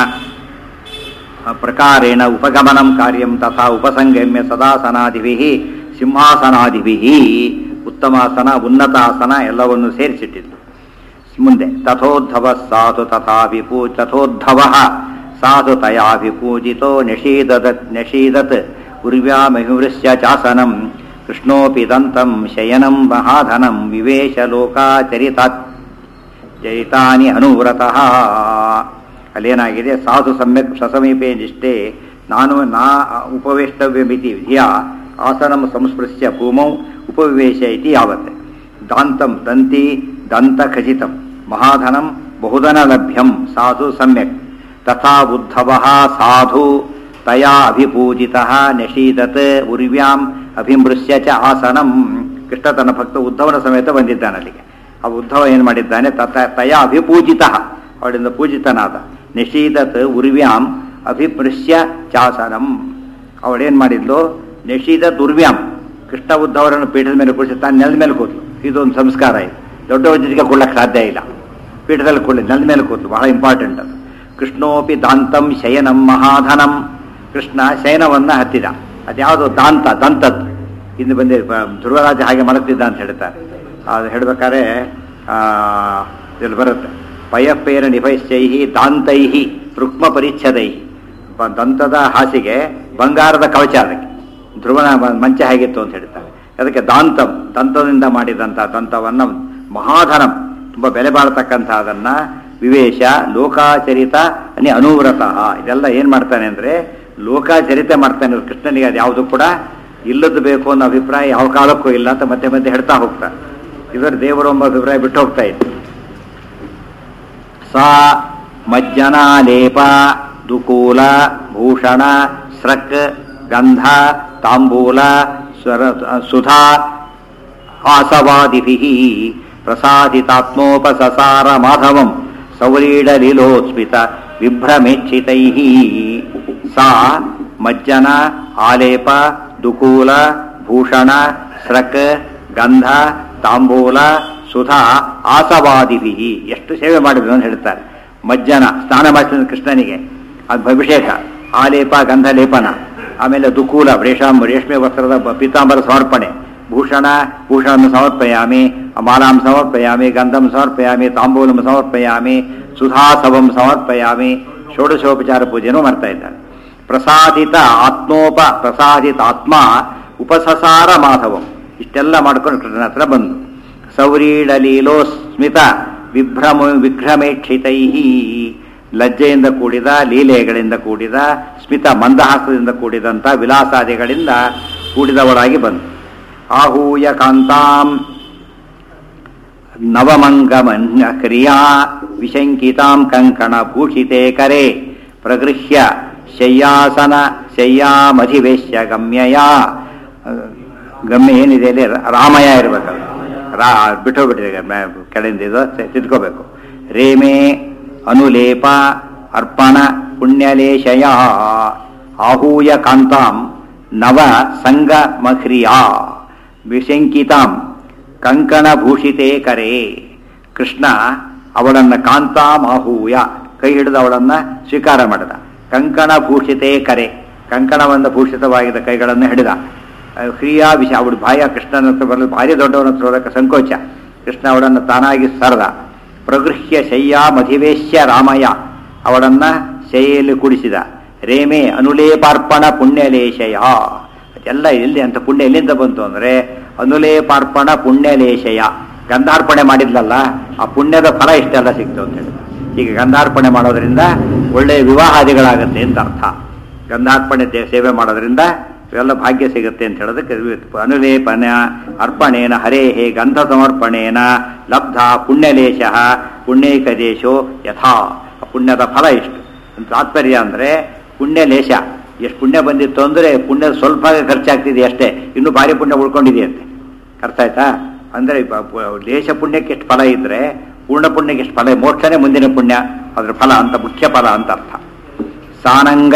ಪ್ರಕಾರೇಣ ಉಪಗಮನಂ ಕಾರ್ಯಂ ತಥಾ ಉಪಸಂಗಮ್ಯ ಸದಾಸನಾದಿಭಿ ಸಿಂಹಾಸನಾದಿಭಿ ಉತ್ತಮಾಸನ ಉನ್ನತಾಸನ ಎಲ್ಲವನ್ನು ಸೇರಿಸಿಟ್ಟಿದ್ದು ಮುಂದೆ ತಥೋದ್ಧವ ಸಾಧು ತಥಾ ವಿಪೂ ತಥೋದ್ಧವ ಸಾಧು ತಯಾ ವಿಪೂಜಿತೋ ನಿಷೀದತ್ ನಿಷೀದತ್ ಉರ್ವ್ಯಾಮಹಿವೃಶ್ಯ ಚಾಸನಂ ಕೃಷ್ಣೋಪಿ ದಂತಂ ಶಯನಂ ಮಹಾಧನಂ ವಿವೇಶ ಲೋಕಾಚರಿತಾತ್ ಜಯಿತಾನಿ ಅನುವ್ರತಃ ಅಲ್ಲೇನಾಗಿದೆ ಸಾಧು ಸಮ್ಯಕ್ ಸಸಮೀಪೆ ನಿಷ್ಠೆ ನಾನು ನಾ ಉಪವೇಷ್ಟವ್ಯಮಿತಿ ವಿಧಿಯ ಆಸನಂ ಸಂಸ್ಪೃಶ್ಯ ಭೂಮೌ ಉಪವಿವೇಶ ಇತಿ ಯಾವತ್ ದಾಂತಂ ದಂತಿ ದಂತಖಚಿತಂ ಮಹಾಧನಂ ಬಹುಧನ ಲಭ್ಯಂ ಸಾಧು ಸಮ್ಯಕ್ ತಥಾ ಉದ್ಧವ ಸಾಧು ತಯಾ ಅಭಿಪೂಜಿತಃ ನಿಷೀದತ್ ಉರ್ವ್ಯಾಂ ಅಭಿಮೃಶ್ಯ ಚ ಆಸನಂ ಕೃಷ್ಣ ತನ್ನ ಭಕ್ತ ಉದ್ಧವನ ಸಮೇತ ಬಂದಿದ್ದಾನೆ ಅಲ್ಲಿಗೆ ಆ ಉದ್ಧವ ಏನು ಮಾಡಿದ್ದಾನೆ ತತ ತಯ ಅಭಿಪೂಜಿತ ಅವಳಿಂದ ಪೂಜಿತನಾದ ನಿಷೀದತ್ ಉರ್ವ್ಯಾಂ ಅಭಿಪೃಶ್ಯ ಚಾಸನಂ ಅವಳೇನು ಮಾಡಿದ್ಲು ನಿಷೀದತ್ ಉರ್ವ್ಯಾಂ ಕೃಷ್ಣ ಉದ್ಧವರನ್ನು ಪೀಠದ ಮೇಲೆ ಕೂಡಿಸಿ ತಾನು ನೆಲದ ಮೇಲೆ ಕೂತ್ಲು ಇದೊಂದು ಸಂಸ್ಕಾರ ಇದು ದೊಡ್ಡ ವಜ್ಜಿಗೆ ಕೊಡ್ಲಕ್ಕೆ ಸಾಧ್ಯ ಇಲ್ಲ ಪೀಠದಲ್ಲಿ ಕೂಡಲಿ ನೆಲದ ಮೇಲೆ ಕೂತ್ಲು ಬಹಳ ಇಂಪಾರ್ಟೆಂಟ್ ಅದು ಕೃಷ್ಣೋಪಿ ದಾಂತಂ ಶಯನಂ ಮಹಾಧನಂ ಕೃಷ್ಣ ಶಯನವನ್ನ ಹತ್ತಿದ ಅದ್ಯಾವುದು ದಾಂತ ದಂತದ್ದು ಇನ್ನು ಬಂದಿ ಧ್ರುವರಾಜ ಹಾಗೆ ಮಲಗ್ತಿದ್ದ ಅಂತ ಹೇಳ್ತಾರೆ ಅದು ಹೇಳ್ಬೇಕಾದ್ರೆ ಇಲ್ಲಿ ಬರುತ್ತೆ ಪಯಪ್ಪೇರ ನಿಭೈಶ್ಚೈಹಿ ದಾಂತೈಹಿ ರುಕ್ಮ ಪರಿಚ್ಛದೈಹಿ ದಂತದ ಹಾಸಿಗೆ ಬಂಗಾರದ ಕವಚ ಅದಕ್ಕೆ ಧ್ರುವನ ಮಂಚ ಹೇಗಿತ್ತು ಅಂತ ಹೇಳ್ತಾರೆ ಅದಕ್ಕೆ ದಾಂತಂ ದಂತದಿಂದ ಮಾಡಿದಂಥ ದಂತವನ್ನು ಮಹಾಧನಂ ತುಂಬ ಬೆಲೆ ಬಾಳ್ತಕ್ಕಂಥ ಅದನ್ನ ವಿವೇಶ ಲೋಕಾಚರಿತ ಅನಿ ಅನುವ್ರತ ಇದೆಲ್ಲ ಏನು ಮಾಡ್ತಾನೆ ಅಂದರೆ ಲೋಕಾಚರಿತ ಮಾಡ್ತಾನೆ ಕೃಷ್ಣನಿಗೆ ಅದು ಯಾವುದು ಕೂಡ ಇಲ್ಲದ್ದು ಬೇಕು ಅನ್ನೋ ಅಭಿಪ್ರಾಯ ಯಾವ ಕಾಲಕ್ಕೂ ಇಲ್ಲ ಅಂತ ಮತ್ತೆ ಮತ್ತೆ ಹೇಳ್ತಾ ಹೋಗ್ತಾರೆ ಇದರ ದೇವರು ಎಂಬ ಅಭಿಪ್ರಾಯ ಬಿಟ್ಟು ಹೋಗ್ತಾ ಇತ್ತು ಸಾ ಮಜ್ಜನಾಲೇಪ ದುಕೂಲ ಭೂಷಣ ಸ್ರಕ್ ಗಂಧ ತಾಂಬೂಲ ಸ್ವರ ಸುಧಾ ಆಸವಾದಿಭಿ ಪ್ರಸಾದಿತಾತ್ಮೋಪಸಸಾರ ಮಾಧವಂ ಸೌರೀಡಲೀಲೋಸ್ಮಿತ ವಿಭ್ರಮೇಚ್ಛಿತೈ ಸಾ ಮಜ್ಜನ ಆಲೇಪ ದುಕೂಲ ಭೂಷಣ ಸ್ರಕ್ ಗಂಧ ತಾಂಬೂಲ ಸುಧಾ ಆಸವಾದಿಭಿ ಎಷ್ಟು ಸೇವೆ ಮಾಡಿದ್ರು ಅಂತ ಹೇಳ್ತಾರೆ ಮಜ್ಜನ ಸ್ನಾನ ಮಾಡಿಸಿದ ಕೃಷ್ಣನಿಗೆ ಅದು ಅಭಿಷೇಕ ಆಲೇಪ ಗಂಧ ಲೇಪನ ಆಮೇಲೆ ದುಕೂಲ ರೇಷಾಂ ರೇಷ್ಮೆ ವಸ್ತ್ರದ ಪೀತಾಂಬರ ಸಮರ್ಪಣೆ ಭೂಷಣ ಭೂಷಣ ಸಮರ್ಪಯಾಮಿ ಮಾಲಾಂ ಸಮರ್ಪಯಾಮಿ ಗಂಧಂ ಸಮರ್ಪಯಾಮಿ ತಾಂಬೂಲಂ ಸಮರ್ಪಯಾಮಿ ಸುಧಾಸವಂ ಸಮರ್ಪಯಾಮಿ ಷೋಡಶೋಪಚಾರ ಪೂಜೆನೂ ಮಾಡ್ತಾ ಇದ್ದಾರೆ ಪ್ರಸಾದಿತ ಆತ್ಮೋಪ ಪ್ರಸಾದಿತ ಆತ್ಮ ಉಪಸಸಾರ ಮಾಧವಂ ಇಷ್ಟೆಲ್ಲ ಮಾಡ್ಕೊಂಡು ಕೃಷ್ಣನ ಹತ್ರ ಬಂದು ಸೌರೀಡಲೀಲೋ ಸ್ಮಿತ ವಿಭ್ರಮ ವಿಭ್ರಮೇಕ್ಷಿತೈ ಲಜ್ಜೆಯಿಂದ ಕೂಡಿದ ಲೀಲೆಗಳಿಂದ ಕೂಡಿದ ಸ್ಮಿತ ಮಂದಹಾಸದಿಂದ ಕೂಡಿದಂಥ ವಿಲಾಸಾದಿಗಳಿಂದ ಕೂಡಿದವಳಾಗಿ ಬಂದು ಆಹೂಯ ಕಾಂತಾಂ ನವಮಂಗಮನ್ಯ ಕ್ರಿಯಾ ವಿಶಂಕಿತಾಂ ಕಂಕಣ ಭೂಷಿತೆ ಕರೆ ಪ್ರಗೃಹ್ಯ ಶಯ್ಯಾಸನ ಶಯ್ಯಾಮಧಿವೇಶ್ಯ ಗಮ್ಯಯ ಗಮ್ಯ ಏನಿದೆ ಅಲ್ಲಿ ರಾಮಯ ಇರಬೇಕಲ್ಲ ರಾ ಬಿಟ್ಟೋಗ್ಬಿಟ್ಟಿದೆ ಕೆಳಗಿಂದ ಇದು ತಿದ್ಕೋಬೇಕು ರೇಮೆ ಅನುಲೇಪ ಅರ್ಪಣ ಪುಣ್ಯಲೇಶಯ ಆಹೂಯ ಕಾಂತಾಂ ನವ ಸಂಗಮಹ್ರಿಯಾ ವಿಶಂಕಿತಾಂ ಕಂಕಣಭೂಷಿತೆ ಕರೆ ಕೃಷ್ಣ ಅವಳನ್ನು ಕಾಂತಾಂ ಆಹೂಯ ಕೈ ಹಿಡಿದು ಅವಳನ್ನು ಸ್ವೀಕಾರ ಮಾಡಿದ ಕಂಕಣಭೂಷಿತೆ ಕರೆ ಕಂಕಣವನ್ನು ಭೂಷಿತವಾಗಿದ್ದ ಕೈಗಳನ್ನು ಹಿಡಿದ ಕ್ರಿಯಾ ವಿಷ ಅವಳು ಬಾಯ ಕೃಷ್ಣನ ಹತ್ರ ಬರಲು ಭಾರಿ ದೊಡ್ಡವನ ಹತ್ರ ಹೋದಕ್ಕೆ ಸಂಕೋಚ ಕೃಷ್ಣ ಅವಳನ್ನು ತಾನಾಗಿ ಸರದ ಪ್ರಗೃಹ್ಯ ಶಯ್ಯ ಮಧಿವೇಶ್ಯ ರಾಮಯ್ಯ ಅವಳನ್ನ ಶೈಯಲ್ಲಿ ಕುಡಿಸಿದ ರೇಮೆ ಅನುಲೇಪಾರ್ಪಣ ಪುಣ್ಯಲೇಶಯ ಅದೆಲ್ಲ ಎಲ್ಲಿ ಅಂತ ಪುಣ್ಯ ಎಲ್ಲಿಂದ ಬಂತು ಅಂದರೆ ಅನುಲೇಪಾರ್ಪಣ ಪುಣ್ಯಲೇಶಯ ಗಂಧಾರ್ಪಣೆ ಮಾಡಿದ್ಲಲ್ಲ ಆ ಪುಣ್ಯದ ಫಲ ಇಷ್ಟೆಲ್ಲ ಸಿಕ್ತು ಅಂತ ಹೇಳಿ ಈಗ ಗಂಧಾರ್ಪಣೆ ಮಾಡೋದ್ರಿಂದ ಒಳ್ಳೆಯ ವಿವಾಹಾದಿಗಳಾಗುತ್ತೆ ಅಂತ ಅರ್ಥ ಗಂಧಾರ್ಪಣೆ ದೇ- ಸೇವೆ ಮಾಡೋದ್ರಿಂದ ಇವೆಲ್ಲ ಭಾಗ್ಯ ಸಿಗುತ್ತೆ ಅಂತ ಹೇಳೋದಕ್ಕೆ ಅನುಲೇಪನ ಅರ್ಪಣೇನ ಹರೇಹೇ ಗಂಧ ಸಮರ್ಪಣೇನ ಲಬ್ಧ ಪುಣ್ಯಲೇಶ ಪುಣ್ಯೈಕದೇಶೋ ಯಥಾ ಆ ಪುಣ್ಯದ ಫಲ ಇಷ್ಟು ಅಂತ ತಾತ್ಪರ್ಯ ಅಂದರೆ ಪುಣ್ಯಲೇಶ ಎಷ್ಟು ಪುಣ್ಯ ಬಂದಿತ್ತು ಅಂದರೆ ಪುಣ್ಯ ಸ್ವಲ್ಪ ಖರ್ಚಾಗ್ತಿದೆ ಅಷ್ಟೇ ಇನ್ನೂ ಭಾರಿ ಪುಣ್ಯ ಉಳ್ಕೊಂಡಿದೆಯಂತೆ ಅರ್ಥ ಆಯ್ತಾ ಅಂದರೆ ಲೇಷ ಪುಣ್ಯಕ್ಕೆ ಎಷ್ಟು ಫಲ ಇದ್ರೆ ಪೂರ್ಣ ಪುಣ್ಯಕ್ಕೆ ಎಷ್ಟು ಫಲ ಮೋಕ್ಷನೇ ಮುಂದಿನ ಪುಣ್ಯ ಅದ್ರ ಫಲ ಅಂತ ಮುಖ್ಯ ಫಲ ಅಂತ ಅರ್ಥ ಸಾನಂಗ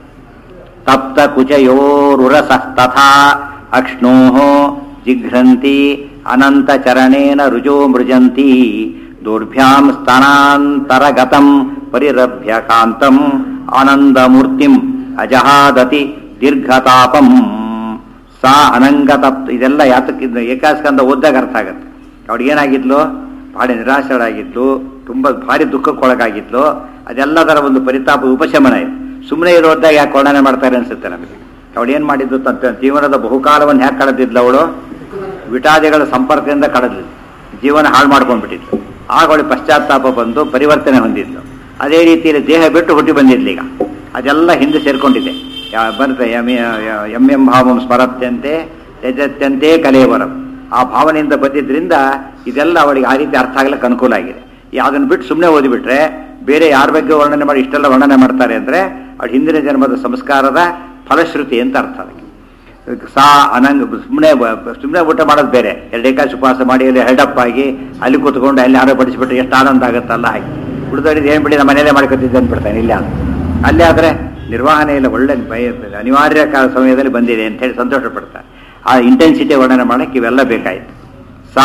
ತಪ್ತ ಕುಚಯೋರುರಸಸ್ತಥಾ ಅಕ್ಷ್ಣೋ ಜಿಘ್ರಂತಿ ಅನಂತ ಚರಣೇನ ರುಜೋ ಮೃಜಂತಿ ದೌರ್ಭ್ಯಾಂ ಸ್ತನಾಂತರಗತಂ ಪರಿರಭ್ಯ ಕಾಂತಂ ಆನಂದಮೂರ್ತಿಂ ಅಜಹಾದತಿ ದೀರ್ಘತಾಪಂ ಸಾ ಅನಂಗತಪ್ತ ಇದೆಲ್ಲ ಯಾತಕ್ಕಿಂದ ಏಕಾಸ್ಕಂದ ಓದ್ದಾಗ ಅರ್ಥ ಆಗತ್ತೆ ಅವಳಿಗೆ ಏನಾಗಿದ್ಲು ಭಾರಿ ನಿರಾಶರಾಗಿದ್ಲು ತುಂಬ ಭಾರಿ ದುಃಖಕ್ಕೊಳಗಾಗಿದ್ಲು ಅದೆಲ್ಲದರ ಒಂದು ಪರಿತಾಪ ಉಪಶಮನ ಇದೆ ಸುಮ್ಮನೆ ಇರೋದಾಗ ಯಾಕೆ ವರ್ಣನೆ ಮಾಡ್ತಾರೆ ಅನ್ಸುತ್ತೆ ನಮಗೆ ಅವಳು ಏನು ಮಾಡಿದ್ದು ತನ್ನ ಜೀವನದ ಬಹುಕಾಲವನ್ನು ಯಾಕೆ ಕಳೆದಿದ್ಲು ಅವಳು ವಿಟಾದಿಗಳ ಸಂಪರ್ಕದಿಂದ ಕಳೆದ್ಲು ಜೀವನ ಹಾಳು ಮಾಡ್ಕೊಂಡ್ಬಿಟ್ಟಿದ್ಲು ಆಗ ಅವಳು ಪಶ್ಚಾತ್ತಾಪ ಬಂದು ಪರಿವರ್ತನೆ ಹೊಂದಿದ್ಲು ಅದೇ ರೀತಿಯಲ್ಲಿ ದೇಹ ಬಿಟ್ಟು ಹುಟ್ಟಿ ಬಂದಿದ್ಲು ಈಗ ಅದೆಲ್ಲ ಹಿಂದೆ ಸೇರ್ಕೊಂಡಿದೆ ಯಾ- ಬರುತ್ತೆ ಎಂ ಎಂ ಎಂ ಭಾವಂ ಸ್ಮರತ್ಯಂತೆ ಯಜತ್ಯಂತೆ ಕಲೇವರಂ ಆ ಭಾವನೆಯಿಂದ ಬಂದಿದ್ರಿಂದ ಇದೆಲ್ಲ ಅವಳಿಗೆ ಆ ರೀತಿ ಅರ್ಥ ಆಗ್ಲಿಕ್ಕೆ ಅನುಕೂಲ ಆಗಿದೆ ಈ ಅದನ್ನು ಬಿಟ್ಟು ಸುಮ್ಮನೆ ಓದಿಬಿಟ್ರೆ ಬೇರೆ ಯಾರ ಬಗ್ಗೆ ವರ್ಣನೆ ಮಾಡಿ ಇಷ್ಟೆಲ್ಲ ವರ್ಣನೆ ಮಾಡ್ತಾರೆ ಅಂದರೆ ಅವಳ ಹಿಂದಿನ ಜನ್ಮದ ಸಂಸ್ಕಾರದ ಫಲಶ್ರುತಿ ಅಂತ ಅರ್ಥ ಅದಕ್ಕೆ ಸಾ ಅನಂಗ ಸುಮ್ಮನೆ ಸುಮ್ಮನೆ ಊಟ ಮಾಡೋದು ಬೇರೆ ಎರಡು ಏಕಾಶ ಉಪವಾಸ ಮಾಡಿ ಅಲ್ಲಿ ಹೆಲ್ಡಪ್ ಆಗಿ ಅಲ್ಲಿ ಕೂತ್ಕೊಂಡು ಅಲ್ಲಿ ಯಾರೋ ಬಡಿಸ್ಬಿಟ್ಟು ಎಷ್ಟು ಆನಂದ ಆಗುತ್ತಲ್ಲ ಹಾಗೆ ಉಳಿದವರಿಗೆ ಏನು ಬಿಡಿ ನಮ್ಮ ಮನೇಲೆ ಮಾಡ್ಕೊತಿದ್ದೆ ಅಂದ್ಬಿಡ್ತಾನೆ ಇಲ್ಲ ಅಂತ. ಅಲ್ಲಿ ಆದರೆ ನಿರ್ವಹಣೆ ಇಲ್ಲ ಒಳ್ಳೆ ಭಯ ಅನಿವಾರ್ಯ ಕಾಲ ಸಮಯದಲ್ಲಿ ಬಂದಿದೆ ಅಂತ ಹೇಳಿ ಸಂತೋಷ ಪಡ್ತಾರೆ ಆ ಇಂಟೆನ್ಸಿಟಿ ವರ್ಣನೆ ಮಾಡಕ್ಕೆ ಇವೆಲ್ಲ ಬೇಕಾಯಿತು ಸಾ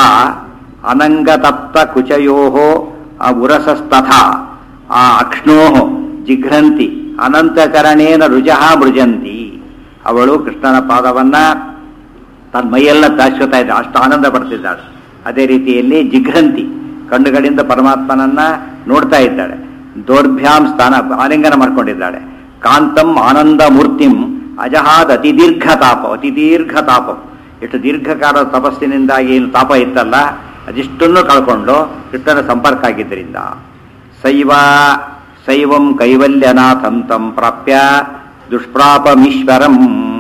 ಅನಂಗತಪ್ತ ಕುಚಯೋ ಆ ಉರಸಸ್ತಥಾ ಆ ಅಕ್ಷ್ಣೋ ಜಿಘ್ರಂತಿ ಅನಂತಕರಣೇನ ರುಜಃ ಮೃಜಂತಿ ಅವಳು ಕೃಷ್ಣನ ಪಾದವನ್ನ ತನ್ನ ಮೈಯೆಲ್ಲ ತಾಶ್ವತಾ ಇದ್ದ ಅಷ್ಟು ಆನಂದ ಪಡ್ತಿದ್ದಾಳೆ ಅದೇ ರೀತಿಯಲ್ಲಿ ಜಿಘ್ರಂತಿ ಕಣ್ಣುಗಳಿಂದ ಪರಮಾತ್ಮನನ್ನ ನೋಡ್ತಾ ಇದ್ದಾಳೆ ದೌರ್ಭ್ಯಾಂ ಸ್ಥಾನ ಆಲಿಂಗನ ಮಾಡ್ಕೊಂಡಿದ್ದಾಳೆ ಕಾಂತಂ ಆನಂದ ಮೂರ್ತಿಂ ಅಜಹಾದ್ ಅತಿ ದೀರ್ಘ ತಾಪ ಅತಿ ದೀರ್ಘ ತಾಪ ಎಷ್ಟು ದೀರ್ಘಕಾಲ ತಪಸ್ಸಿನಿಂದಾಗಿ ಏನು ತಾಪ ಇತ್ತಲ್ಲ ಅದಿಷ್ಟನ್ನು ಕಳ್ಕೊಂಡು ಕೃಷ್ಣನ ಸಂಪರ್ಕ ಆಗಿದ್ದರಿಂದ ಶೈವ ಶೈವಂ ಕೈವಲ್ಯನಾಥಂ ತಂ ಪ್ರಾಪ್ಯ ದುಷ್ಪ್ರಾಪಮೀಶ್ವರಂ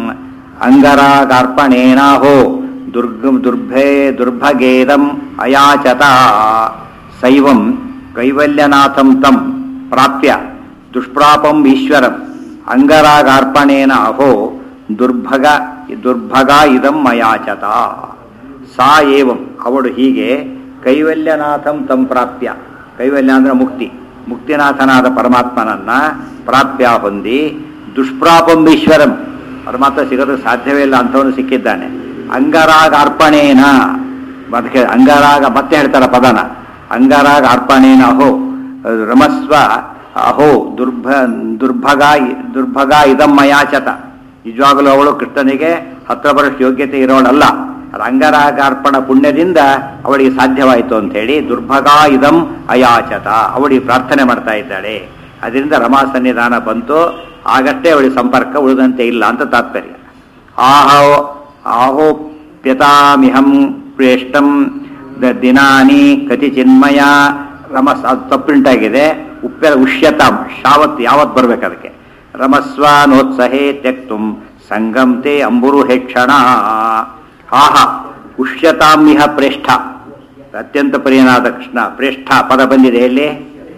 ಅಂಗರಾಗಾರ್ಪಣೇನಾಹೋ ದುರ್ಗ ದುರ್ಭೇ ದುರ್ಭಗೇದಂ ಅಯಾಚತ ಶೈವಂ ಕೈವಲ್ಯನಾಥಂ ತಂ ಪ್ರಾಪ್ಯ ದುಷ್ಪ್ರಾಪಂ ಈಶ್ವರಂ ಅಂಗರಾಗಾರ್ಪಣೇನ ಅಹೋ ದುರ್ಭಗ ದುರ್ಭಗ ಇದಂ ಅಯಾಚತ ಸಾ ಏವಂ ಅವಳು ಹೀಗೆ ಕೈವಲ್ಯನಾಥಂ ತಂ ಪ್ರಾಪ್ಯ ಕೈವಲ್ಯ ಅಂದ್ರೆ ಮುಕ್ತಿ ಮುಕ್ತಿನಾಥನಾದ ಪರಮಾತ್ಮನನ್ನ ಪ್ರಾಪ್ಯ ಹೊಂದಿ ದುಷ್ಪ್ರಾಪಂ ಈಶ್ವರಂ ಪರಮಾತ್ಮ ಸಿಗೋದು ಸಾಧ್ಯವೇ ಇಲ್ಲ ಅಂಥವನು ಸಿಕ್ಕಿದ್ದಾನೆ ಅಂಗರಾಗ ಅರ್ಪಣೇನ ಅದಕ್ಕೆ ಅಂಗರಾಗ ಮತ್ತೆ ಹೇಳ್ತಾರ ಪದನ ಅಂಗರಾಗ ಅರ್ಪಣೇನ ಅಹೋ ರಮಸ್ವ ಅಹೋ ದುರ್ಭ ದುರ್ಭಗ ದುರ್ಭಗ ಇದಂ ಮಯಾಚತ ನಿಜವಾಗಲೂ ಅವಳು ಕೃಷ್ಣನಿಗೆ ಹತ್ರ ಬರೋಷ್ಟು ಯೋಗ್ಯತೆ ಇರೋಳಲ್ಲ ಅದು ಅಂಗರಾಗಾರ್ಪಣ ಪುಣ್ಯದಿಂದ ಅವಳಿಗೆ ಸಾಧ್ಯವಾಯಿತು ಅಂತ ಹೇಳಿ ದುರ್ಭಗ ಇದಂ ಅಯಾಚತ ಅವಳಿಗೆ ಪ್ರಾರ್ಥನೆ ಮಾಡ್ತಾ ಇದ್ದಾಳೆ ಅದರಿಂದ ರಮಾ ಸನ್ನಿಧಾನ ಬಂತು ಆಗಷ್ಟೇ ಅವಳಿಗೆ ಸಂಪರ್ಕ ಉಳಿದಂತೆ ಇಲ್ಲ ಅಂತ ತಾತ್ಪರ್ಯ ಆಹೋ ಆಹೋಪ್ಯತಾಮಿಹಂ ಪ್ರೇಷ್ಟಂ ದ ದಿನಾನಿ ಕತಿ ಚಿನ್ಮಯ ರಮಸ್ ಅದು ತಪ್ಪುಂಟಾಗಿದೆ ಉಪ್ಯ ಉಷ್ಯತಾಂ ಶಾವತ್ ಯಾವತ್ ಬರ್ಬೇಕು ಅದಕ್ಕೆ ರಮಸ್ವ ನೋತ್ಸಹೇ ತ್ಯಕ್ತುಂ ಸಂಗಂ ತೇ ಅಂಬುರು ಹೇಕ್ಷಣ ಆಹ ಉಷ್ಯತಾಮಿಹ ಪ್ರೇಷ್ಠ ಅತ್ಯಂತ ಪ್ರಿಯನಾದ ಕೃಷ್ಣ ಪ್ರೇಷ್ಠ ಪದ ಬಂದಿದೆ ಎಲ್ಲಿ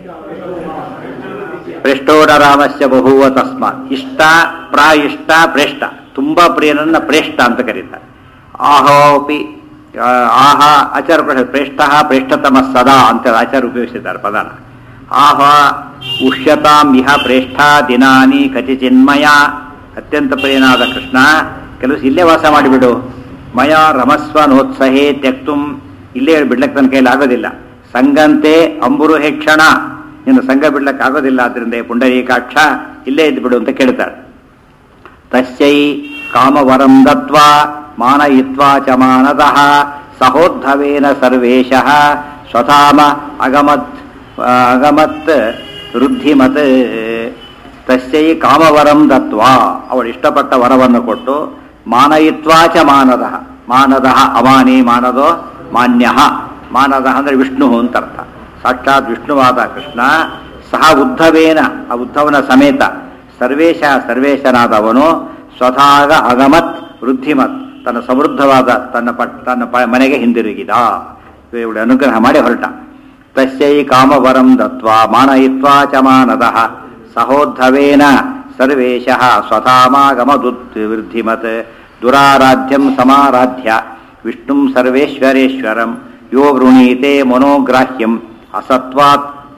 ಪ್ರೇಷ್ಠೋಡರಾಮಸ್ಯ ಬಹುವ ತಸ್ಮಾತ್ ಇಷ್ಟ ಪ್ರಾಯಿಷ್ಟ ಪ್ರೇಷ್ಠ ತುಂಬಾ ಪ್ರಿಯನನ್ನ ಪ್ರೇಷ್ಠ ಅಂತ ಕರೀತಾರೆ ಆಹೋಪಿ ಆ, ಆಹ ಆಚಾರ ಪ್ರಶ್ನೆ ಪ್ರೇಷ್ಠ ಪ್ರೇಷ್ಠತಮ ಸದಾ ಅಂತ ಆಚಾರ ಉಪಯೋಗಿಸಿದ್ದಾರೆ ಪದನ ಆಹ ಉಷ್ಯತಾಂ ಇಹ ಪ್ರೇಷ್ಠ ದಿನಾನಿ ಕತಿ ಚಿನ್ಮಯ ಅತ್ಯಂತ ಪ್ರಿಯನಾದ ಕೃಷ್ಣ ಕೆಲವು ಇಲ್ಲೇ ವಾಸ ಮಾಡಿಬಿಡು ಮಯ ರಮಸ್ವ ನೋತ್ಸಹೇ ತ್ಯಕ್ತುಂ ಇಲ್ಲೇ ಬಿಡ್ಲಕ್ಕೆ ತನ್ನ ಕೈಲಿ ಆಗೋದಿಲ್ಲ ಸಂಗಂತೆ ಅಂಬುರು ಹೇಕ್ಷಣ ನಿನ್ನ ಸಂಘ ಬಿಡ್ಲಕ್ಕೆ ಆಗೋದಿಲ್ಲ ಆದ್ರಿಂದ ಈ ಪುಂಡರೀಕಾಕ್ಷ ಇಲ್ಲೇ ಇದ್ದು ಬಿಡು ಅಂತ ಕೇಳ್ತಾಳೆ ತಸ್ಯೈ ಕಾಮವರಂ ದತ್ವಾ ಮಾನಯಿತ್ವಾ ಚ ಮಾನದಃ ಸಹೋದ್ಧವೇನ ಸರ್ವೇಶಃ ಸ್ವಧಾಮ ಅಗಮತ್ ಅಗಮತ್ ವೃದ್ಧಿಮತ್ ತಸ್ಯೈ ಕಾಮವರಂ ದತ್ವಾ ಅವಳು ಇಷ್ಟಪಟ್ಟ ವರವನ್ನು ಕೊಟ್ಟು ಮಾನಯಿತ್ವಾ ಚ ಮಾನದಃ ಮಾನದಃ ಅಮಾನಿ ಮಾನದೋ ಮಾನ್ಯ ಮಾನದಃ ಅಂದ್ರೆ ವಿಷ್ಣು ಅಂತ ಅರ್ಥ ಸಾಕ್ಷಾತ್ ವಿಷ್ಣುವಾದ ಕೃಷ್ಣ ಸಹ ಉದ್ಧವೇನ ಆ ಉದ್ಧವನ ಸಮೇತ ಸರ್ವೇಶ ಸರ್ವೇಶನಾದವನು ಸ್ವತಃ ಅಗಮತ್ ವೃದ್ಧಿಮತ್ ತನ್ನ ಸಮೃದ್ಧವಾದ ತನ್ನ ಪಟ್ ತನ್ನ ಪ ಮನೆಗೆ ಹಿಂದಿರುಗಿದ ಇವಳು ಅನುಗ್ರಹ ಮಾಡಿ ಹೊರಟ ತಸ್ಯೈ ಕಾಮವರಂ ದತ್ವಾ ಮಾನಯಿತ್ವಾ ಚ ಮಾನದಃ ಸಹೋದ್ಧವೇನ ಸರ್ವೇಶಃ ಸ್ವಧಾಮಾಗಮದುತ್ ವೃದ್ಧಿಮತ್ ದುರಾರಾಧ್ಯಂ ಸಮಾರಾಧ್ಯ ವಿಷ್ಣುಂ ಸರ್ವೇಶ್ವರೇಶ್ವರಂ ಯೋ ಗೃಣೀತೆ ಮನೋಗ್ರಾಹ್ಯಂ ಅಸತ್ವಾತ್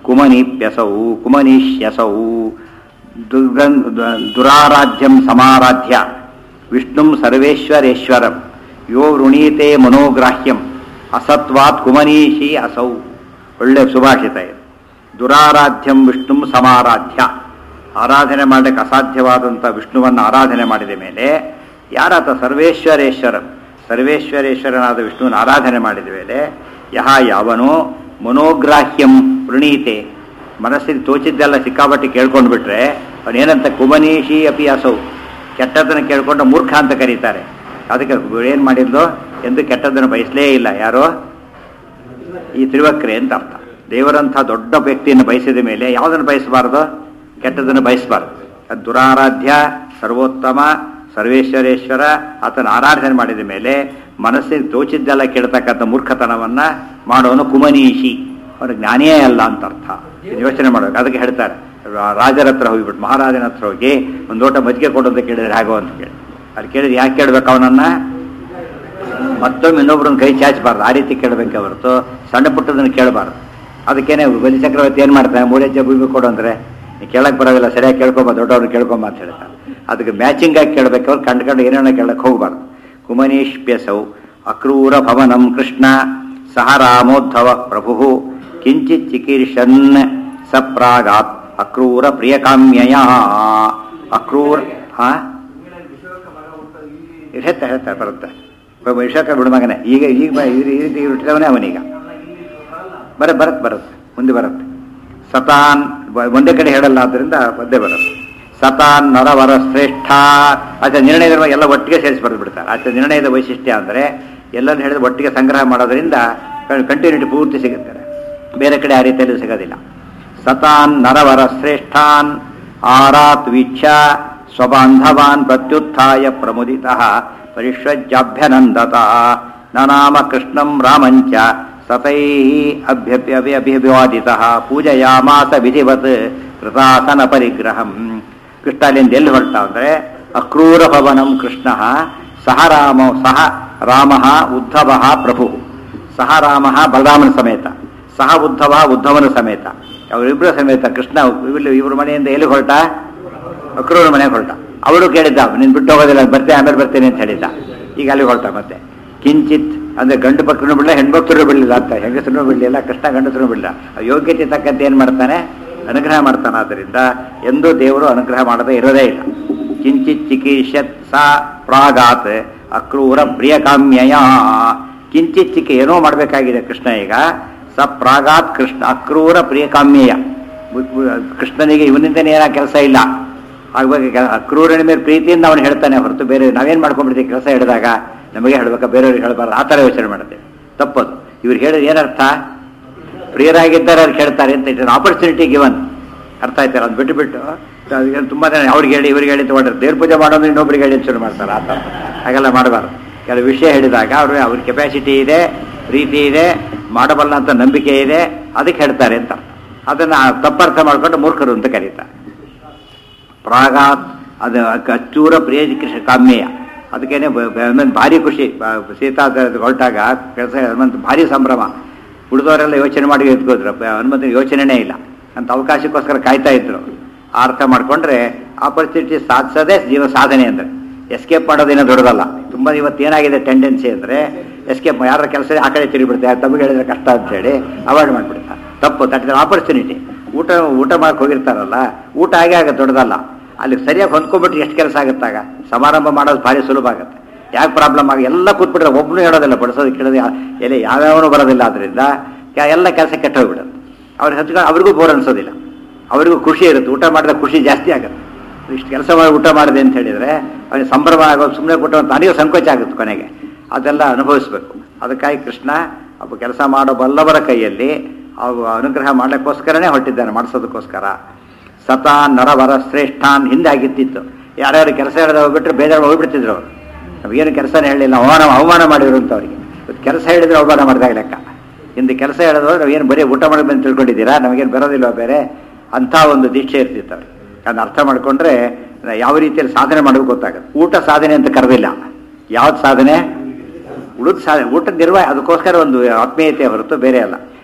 ಕುಮನಿಪ್ಯಸೌ ಕುಮನೀಶ್ಯಸೌ ದುರ್ಗನ್ ದುರಾರಾಧ್ಯಂ ಸಮಾರಾಧ್ಯ ವಿಷ್ಣುಂ ಸರ್ವೇಶ್ವರೇಶ್ವರಂ ಯೋ ವೃಣೀತೆ ಮನೋಗ್ರಾಹ್ಯಂ ಅಸತ್ವಾತ್ ಕುಮನೀಶಿ ಅಸೌ ಒಳ್ಳೆ ಸುಭಾಷಿತ ಇದು ದುರಾರಾಧ್ಯಂ ವಿಷ್ಣುಂ ಸಮಾರಾಧ್ಯ ಆರಾಧನೆ ಮಾಡಲಿಕ್ಕೆ ಅಸಾಧ್ಯವಾದಂಥ ವಿಷ್ಣುವನ್ನು ಆರಾಧನೆ ಮಾಡಿದ ಮೇಲೆ ಯಾರಾತ ಸರ್ವೇಶ್ವರೇಶ್ವರ ಸರ್ವೇಶ್ವರೇಶ್ವರನಾದ ವಿಷ್ಣುವನ್ನು ಆರಾಧನೆ ಮಾಡಿದ ಮೇಲೆ ಯಹ ಯಾವನೋ ಮನೋಗ್ರಾಹ್ಯಂ ವೃಣೀತೆ ಮನಸ್ಸಿಗೆ ತೋಚಿದ್ದೆಲ್ಲ ಸಿಕ್ಕಾಪಟ್ಟೆ ಕೇಳ್ಕೊಂಡು ಬಿಟ್ರೆ ಅವನೇನಂತ ಕುಮನೀಶಿ ಅಪಿ ಅಸೌ ಕೆಟ್ಟದ್ದನ್ನು ಕೇಳ್ಕೊಂಡು ಮೂರ್ಖ ಅಂತ ಕರೀತಾರೆ ಅದಕ್ಕೆ ಏನು ಮಾಡಿದ್ಲು ಎಂದು ಕೆಟ್ಟದ್ದನ್ನು ಬಯಸಲೇ ಇಲ್ಲ ಯಾರೋ ಈ ತ್ರಿವಕ್ರೆ ಅಂತ ಅರ್ಥ ದೇವರಂಥ ದೊಡ್ಡ ವ್ಯಕ್ತಿಯನ್ನು ಬಯಸಿದ ಮೇಲೆ ಯಾವುದನ್ನು ಬಯಸಬಾರ್ದು ಕೆಟ್ಟದನ್ನು ಬಯಸಬಾರ್ದು ಅದು ದುರಾರಾಧ್ಯ ಸರ್ವೋತ್ತಮ ಸರ್ವೇಶ್ವರೇಶ್ವರ ಆತನ ಆರಾಧನೆ ಮಾಡಿದ ಮೇಲೆ ಮನಸ್ಸಿಗೆ ತೋಚಿದ್ದೆಲ್ಲ ಕೇಳ್ತಕ್ಕಂಥ ಮೂರ್ಖತನವನ್ನು ಮಾಡೋನು ಕುಮನೀಶಿ ಅವನು ಜ್ಞಾನಿಯೇ ಅಲ್ಲ ಅಂತ ಅರ್ಥ ಇದು ಯೋಚನೆ ಮಾಡಬೇಕು ಅದಕ್ಕೆ ಹೇಳ್ತಾರೆ ರಾ- ರಾಜರ ಹತ್ರ ಹೋಗಿಬಿಟ್ಟು ಮಹಾರಾಜನ ಹತ್ರ ಹೋಗಿ ಒಂದು ಲೋಟ ಮಜ್ಜಿಗೆ ಕೊಡು ಅಂತ ಕೇಳಿದ್ರೆ ಹೇಗೋ ಅಂತ ಕೇಳಿ ಅಲ್ಲಿ ಕೇಳಿದ್ರೆ ಯಾಕೆ ಕೇಳ್ಬೇಕು ಅವನನ್ನ ಮತ್ತೊಮ್ಮೆ ಇನ್ನೊಬ್ರನ್ನ ಕೈ ಚಾಚಬಾರ್ದು ಆ ರೀತಿ ಕೇಳಬೇಕೆ ಹೊರತು ಸಣ್ಣ ಪುಟ್ಟದನ್ನು ಕೇಳಬಾರ್ದು ಅದಕ್ಕೇನೆ ಬಲಿ ಚಕ್ರವರ್ತಿ ಏನು ಮಾಡ್ತಾನೆ ಮೂರು ಹೆಜ್ಜೆ ಭೂಮಿ ಕೊಡು ಅಂದರೆ ನೀ ಕೇಳಕ್ಕೆ ಬರೋದಿಲ್ಲ ಸರಿಯಾಗಿ ಕೇಳ್ಕೊಂಬ ದೊಡ್ಡವ್ರನ್ನ ಕೇಳ್ಕೊಂಬ ಅಂತ ಹೇಳ್ತಾನೆ ಅದಕ್ಕೆ ಮ್ಯಾಚಿಂಗ್ ಆಗಿ ಕೇಳಬೇಕು ಅವ್ರು ಕಂಡು ಕಂಡು ಏನೇನೋ ಕೇಳಕ್ಕೆ ಹೋಗಬಾರ್ದು ಕುಮನೀಷ್ಪ್ಯಸೌ ಅಕ್ರೂರ ಭವನಂ ಕೃಷ್ಣ ಸಹ ರಾಮೋದ್ಧವ ಪ್ರಭು ಕಿಂಚಿತ್ ಚಿಕೀರ್ಷನ್ ಸಪ್ರಾಗಾತ್ ಅಕ್ರೂರ ಪ್ರಿಯಕಾಮ್ಯಯ ಅಕ್ರೂರ ಹಾ ಹೇಳ್ತಾ ಹೇಳ್ತಾರೆ ಬರುತ್ತೆ ವಿಷಕ ಬಿಡು ಮಗನೇ ಈಗ ಈಗ ಬ- ಈ ರೀತಿ ಈ ರೀತಿ ಹುಟ್ಟಿದವನೇ ಅವನೀಗ ಬರ ಬರತ್ತೆ ಬರುತ್ತೆ ಮುಂದೆ ಬರುತ್ತೆ ಸತಾನ್ ಬ- ಒಂದೇ ಕಡೆ ಹೇಳಲ್ಲ ಆದ್ದರಿಂದ ಒಂದೇ ಬರುತ್ತೆ ಸತಾನ್ ನರವರ ಶ್ರೇಷ್ಠ ಆಚೆ ನಿರ್ಣಯದ ಎಲ್ಲ ಒಟ್ಟಿಗೆ ಸೇರಿಸಿ ಬರೆದು ಬಿಡ್ತಾರೆ ಆಚೆ ನಿರ್ಣಯದ ವೈಶಿಷ್ಟ್ಯ ಅಂದರೆ ಎಲ್ಲರೂ ಹೇಳಿದ್ರೆ ಒಟ್ಟಿಗೆ ಸಂಗ್ರಹ ಮಾಡೋದ್ರಿಂದ ಕಂಟಿನ್ಯೂಟಿ ಪೂರ್ತಿ ಸಿಗುತ್ತಾರೆ ಬೇರೆ ಕಡೆ ಆ ರೀತಿಯಲ್ಲಿ ಸಿಗೋದಿಲ್ಲ ಸತಾನ್ ನರವರ ಶ್ರೇಷ್ಠಾನ್ ಆರಾತ್ ವೀಕ್ಷ ಸ್ವಬಾಂಧವಾನ್ ಪ್ರತ್ಯುತ್ಥಾಯ ಪ್ರಮುದಿತ ಪರಿಷ್ವಜ್ಯಾಭ್ಯನಂದತ ನನಾಮ ಕೃಷ್ಣಂ ರಾಮಂಚ ಸತೈ ಅಭ್ಯಪಿ ಅಭಿ ಅಭಿವಾದಿತ ಪೂಜಯಾಮಾಸ ವಿಧಿವತ್ ಕೃತಾಸನ ಪರಿಗ್ರಹಂ ಕೃಷ್ಣ ಅಲ್ಲಿಂದ ಎಲ್ಲಿ ಹೊರಟ ಅಂದರೆ ಅಕ್ರೂರ ಭವನಂ ಕೃಷ್ಣ ಸಹ ರಾಮ ಸಹ ರಾಮ ಉದ್ಧವ ಪ್ರಭು ಸಹ ರಾಮ ಬಲರಾಮನ ಸಮೇತ ಸಹ ಉದ್ಧವ ಉದ್ಧವನ ಸಮೇತ ಅವರಿಬ್ಬರ ಸಮೇತ ಕೃಷ್ಣ ಇವ್ರು ಇವ್ರ ಮನೆಯಿಂದ ಎಲ್ಲಿ ಹೊರಟ ಅಕ್ರೂರ ಮನೆಗೆ ಹೊರಟ ಅವಳು ಕೇಳಿದ್ದ ನೀನು ಬಿಟ್ಟು ಹೋಗೋದಿಲ್ಲ ಬರ್ತೇನೆ ಆಮೇಲೆ ಬರ್ತೇನೆ ಅಂತ ಹೇಳಿದ್ದ ಈಗ ಅಲ್ಲಿ ಹೊರಟ ಮತ್ತೆ ಕಿಂಚಿತ್ ಅಂದ್ರೆ ಗಂಡು ಭಕ್ತರು ಬಿಡಲಿಲ್ಲ ಹೆಣ್ಭಕ್ತರು ಬಿಡಲಿಲ್ಲ ಅಂತ ಹೆಂಗಸರು ಬಿಡಲಿಲ್ಲ ಕೃಷ್ಣ ಗಂಡಸರು ಬಿಡಲಿಲ್ಲ ಆ ಯೋಗ್ಯತೆ ತಕ್ಕಂತೆ ಏನು ಮಾಡ್ತಾನೆ ಅನುಗ್ರಹ ಮಾಡ್ತಾನೆ ಆದ್ದರಿಂದ ಎಂದೂ ದೇವರು ಅನುಗ್ರಹ ಮಾಡದೇ ಇರೋದೇ ಇಲ್ಲ ಕಿಂಚಿತ್ ಚಿಕೀರ್ಷತ್ ಸಾ ಪ್ರಾಗಾತ್ ಅಕ್ರೂರ ಪ್ರಿಯಕಾಮ್ಯಯ ಕಿಂಚಿತ್ ಚಿಕ್ಕಿ ಏನೋ ಮಾಡಬೇಕಾಗಿದೆ ಕೃಷ್ಣ ಈಗ ಸ ಪ್ರಾಗಾತ್ ಕೃಷ್ಣ ಅಕ್ರೂರ ಪ್ರಿಯಕಾಮ್ಯಯ ಬು- ಬು- ಕೃಷ್ಣನಿಗೆ ಇವನಿಂದನೇ ಏನೋ ಕೆಲಸ ಇಲ್ಲ ಆಗ್ಬೇಕು ಅಕ್ರೂರನ ಮೇಲೆ ಪ್ರೀತಿಯಿಂದ ಅವನು ಹೇಳ್ತಾನೆ ಹೊರತು ಬೇರೆ ನಾವೇನು ಮಾಡ್ಕೊಂಡ್ಬಿಡ್ತೀವಿ ಕೆಲಸ ಹೇಳಿದಾಗ ನಮಗೆ ಹೇಳ್ಬೇಕಾ ಬೇರೆಯವ್ರಿಗೆ ಹೇಳಬಾರ್ದು ಆ ಥರ ಯೋಚನೆ ಮಾಡ್ತೇವೆ ತಪ್ಪದು ಇವ್ರು ಹೇಳಿದ್ರೆ ಏನರ್ಥ ಪ್ರಿಯರಾಗಿದ್ದಾರೆ ಅವ್ರು ಕೇಳ್ತಾರೆ ಅಂತ ಇಟ್ಟು ಆಪರ್ಚುನಿಟಿ ಗಿವನ್ ಅರ್ಥ ಆಯ್ತಲ್ಲ ಅದು ಬಿಟ್ಟು ಬಿಟ್ಟು ಅದು ತುಂಬ ಜನ ಅವ್ರಿಗೆ ಹೇಳಿ ಇವ್ರಿಗೆ ಹೇಳಿ ತಗೊಂಡ್ರೆ ದೇವ್ರ ಪೂಜೆ ಮಾಡೋದು ಇನ್ನೊಬ್ರಿಗೆ ಹೇಳಿ ಶುರು ಮಾಡ್ತಾರೆ ಆ ಥರ ಹಾಗೆಲ್ಲ ಮಾಡಬಾರ್ದು ಕೆಲವು ವಿಷಯ ಹೇಳಿದಾಗ ಅವರು ಅವ್ರ ಕೆಪಾಸಿಟಿ ಇದೆ ಪ್ರೀತಿ ಇದೆ ಮಾಡಬಲ್ಲ ಅಂತ ನಂಬಿಕೆ ಇದೆ ಅದಕ್ಕೆ ಹೇಳ್ತಾರೆ ಅಂತ ಅದನ್ನು ತಪ್ಪರ್ಥ ಮಾಡ್ಕೊಂಡು ಮೂರ್ಖರು ಅಂತ ಕರೀತಾರೆ ಪ್ರಾಗಾತ್ ಅದು ಅಚ್ಚೂರ ಪ್ರಿಯ ಕೃಷ್ಣ ಕಾಮ್ಯಯ ಅದಕ್ಕೇನೆ ಬ- ಬ- ಹನುಮಂತ್ ಭಾರಿ ಖುಷಿ ಬ- ಸೀತಾ ದ- ಹೊರಟಾಗ ಕೆಲಸ ಹನುಮಂತ ಭಾರಿ ಸಂಭ್ರಮ ಉಳಿದವರೆಲ್ಲ ಯೋಚನೆ ಮಾಡಿ ಎತ್ಕೋದ್ರು ಬ- ಹನುಮಂತನ ಯೋಚನೆನೇ ಇಲ್ಲ ಅಂತ ಅವಕಾಶಕ್ಕೋಸ್ಕರ ಕಾಯ್ತಾ ಇದ್ರು ಆ ಅರ್ಥ ಮಾಡ್ಕೊಂಡ್ರೆ ಆಪರ್ಚುನಿಟಿ ಸಾಧಿಸೋದೇ ಜೀವ ಸಾಧನೆ ಅಂದರೆ ಎಸ್ಕೇಪ್ ಮಾಡೋದೇನೋ ದೊಡ್ಡದಲ್ಲ ತುಂಬ ಇವತ್ತು ಏನಾಗಿದೆ ಟೆಂಡೆನ್ಸಿ ಅಂದರೆ ಎಸ್ಕೇಪ್ ಯಾರ ಕೆಲಸ ಆ ಕಡೆ ತಿರುಗಿಬಿಡ್ತಾರೆ ತಮಗೆ ಹೇಳಿದ್ರೆ ಕಷ್ಟ ಅಂತೇಳಿ ಅವಾಯ್ಡ್ ಮಾಡಿಬಿಡ್ತಾರೆ ತಪ್ಪು ದಟ್ ಇಸ್ ಆಪರ್ಚುನಿಟಿ ಊಟ ಊಟ ಮಾಡಕ್ಕೆ ಹೋಗಿರ್ತಾರಲ್ಲ ಊಟ ಹಾಗೆ ಆಗುತ್ತೆ ದೊಡ್ಡದಲ್ಲ ಅಲ್ಲಿ ಸರಿಯಾಗಿ ಹೊಂದ್ಕೊಂಡ್ಬಿಟ್ರೆ ಎಷ್ಟು ಕೆಲಸ ಆಗುತ್ತಾಗ ಸಮಾರಂಭ ಮಾಡೋದು ಭಾರಿ ಸುಲಭ ಆಗುತ್ತೆ ಯಾಕೆ ಪ್ರಾಬ್ಲಮ್ ಆಗಿ ಎಲ್ಲ ಕೂತ್ಬಿಟ್ರೆ ಒಬ್ಬನು ಹೇಳೋದಿಲ್ಲ ಬಡಿಸೋದು ಕೇಳೋದು ಯಾ- ಎಲೆ ಯಾವ್ಯಾವನು ಬರೋದಿಲ್ಲ ಅದರಿಂದ ಎಲ್ಲ ಕೆಲಸ ಕೆಟ್ಟ ಹೋಗ್ಬಿಡುತ್ತೆ ಅವ್ರಿಗೆ ಹಚ್ಕೊಂಡು ಅವ್ರಿಗೂ ಬೋರ್ ಅನ್ಸೋದಿಲ್ಲ ಅವರಿಗೂ ಖುಷಿ ಇರುತ್ತೆ ಊಟ ಮಾಡಿದ ಖುಷಿ ಜಾಸ್ತಿ ಆಗುತ್ತೆ ಇಷ್ಟು ಕೆಲಸ ಮಾಡಿ ಊಟ ಮಾಡಿದೆ ಅಂತ ಹೇಳಿದರೆ ಅವನಿಗೆ ಸಂಭ್ರಮ ಆಗೋದು ಸುಮ್ಮನೆ ಕೊಟ್ಟು ಅಂತ ನನಗೆ ಸಂಕೋಚ ಆಗುತ್ತೆ ಕೊನೆಗೆ ಅದೆಲ್ಲ ಅನುಭವಿಸ್ಬೇಕು ಅದಕ್ಕಾಗಿ ಕೃಷ್ಣ ಒಬ್ಬ ಕೆಲಸ ಮಾಡೋ ಬಲ್ಲವರ ಕೈಯಲ್ಲಿ ಅವು ಅನುಗ್ರಹ ಮಾಡಲಿಕ್ಕೋಸ್ಕರನೇ ಹೊರಟಿದ್ದಾನೆ ಮಾಡಿಸೋದಕ್ಕೋಸ್ಕರ ಸತಾ ನರವರ ಶ್ರೇಷ್ಠಾನ್ ಹಿಂದೆ ಆಗಿತ್ತಿತ್ತು ಯಾರ್ಯಾರು ಕೆಲಸ ಹೇಳಿದ ಹೋಗ್ಬಿಟ್ರೆ ಬೇಜಾರು ಹೋಗ್ಬಿಡ್ತಿದ್ರು ಅವರು ನಮಗೇನು ಕೆಲಸನೇ ಹೇಳಿಲ್ಲ ಅವಮಾನ ಅವಮಾನ ಮಾಡಿದ್ರು ಅಂತ ಅವರಿಗೆ ಇವತ್ತು ಕೆಲಸ ಹೇಳಿದ್ರೆ ಅವಮಾನ ಮಾಡಿದಾಗ ಲೆಕ್ಕ ಹಿಂದೆ ಕೆಲಸ ಹೇಳಿದ್ರು ನಾವೇನು ಬರೀ ಊಟ ಮಾಡಿ ಬಂದು ತಿಳ್ಕೊಂಡಿದ್ದೀರಾ ನಮಗೇನು ಬರೋದಿಲ್ವ ಬೇರೆ ಅಂಥ ಒಂದು ದೀಕ್ಷೆ ಇರ್ತಿತ್ತು ಅವ್ರಿಗೆ ಅದನ್ನ ಅರ್ಥ ಮಾಡ್ಕೊಂಡ್ರೆ ಯಾವ ರೀತಿಯಲ್ಲಿ ಸಾಧನೆ ಮಾಡೋದು ಗೊತ್ತಾಗುತ್ತೆ ಊಟ ಸಾಧನೆ ಅಂತ ಕರೆದಿಲ್ಲ ಯಾವ್ದು ಸಾಧನೆ ಉಳಿದ ಸಾಧನೆ ಊಟದ ನಿರ್ವಹ ಅದಕ್ಕೋಸ್ಕರ ಒಂದು ಆತ್ಮೀಯತೆ ಹೊರತು ಬೇರೆ ಅಲ್ಲ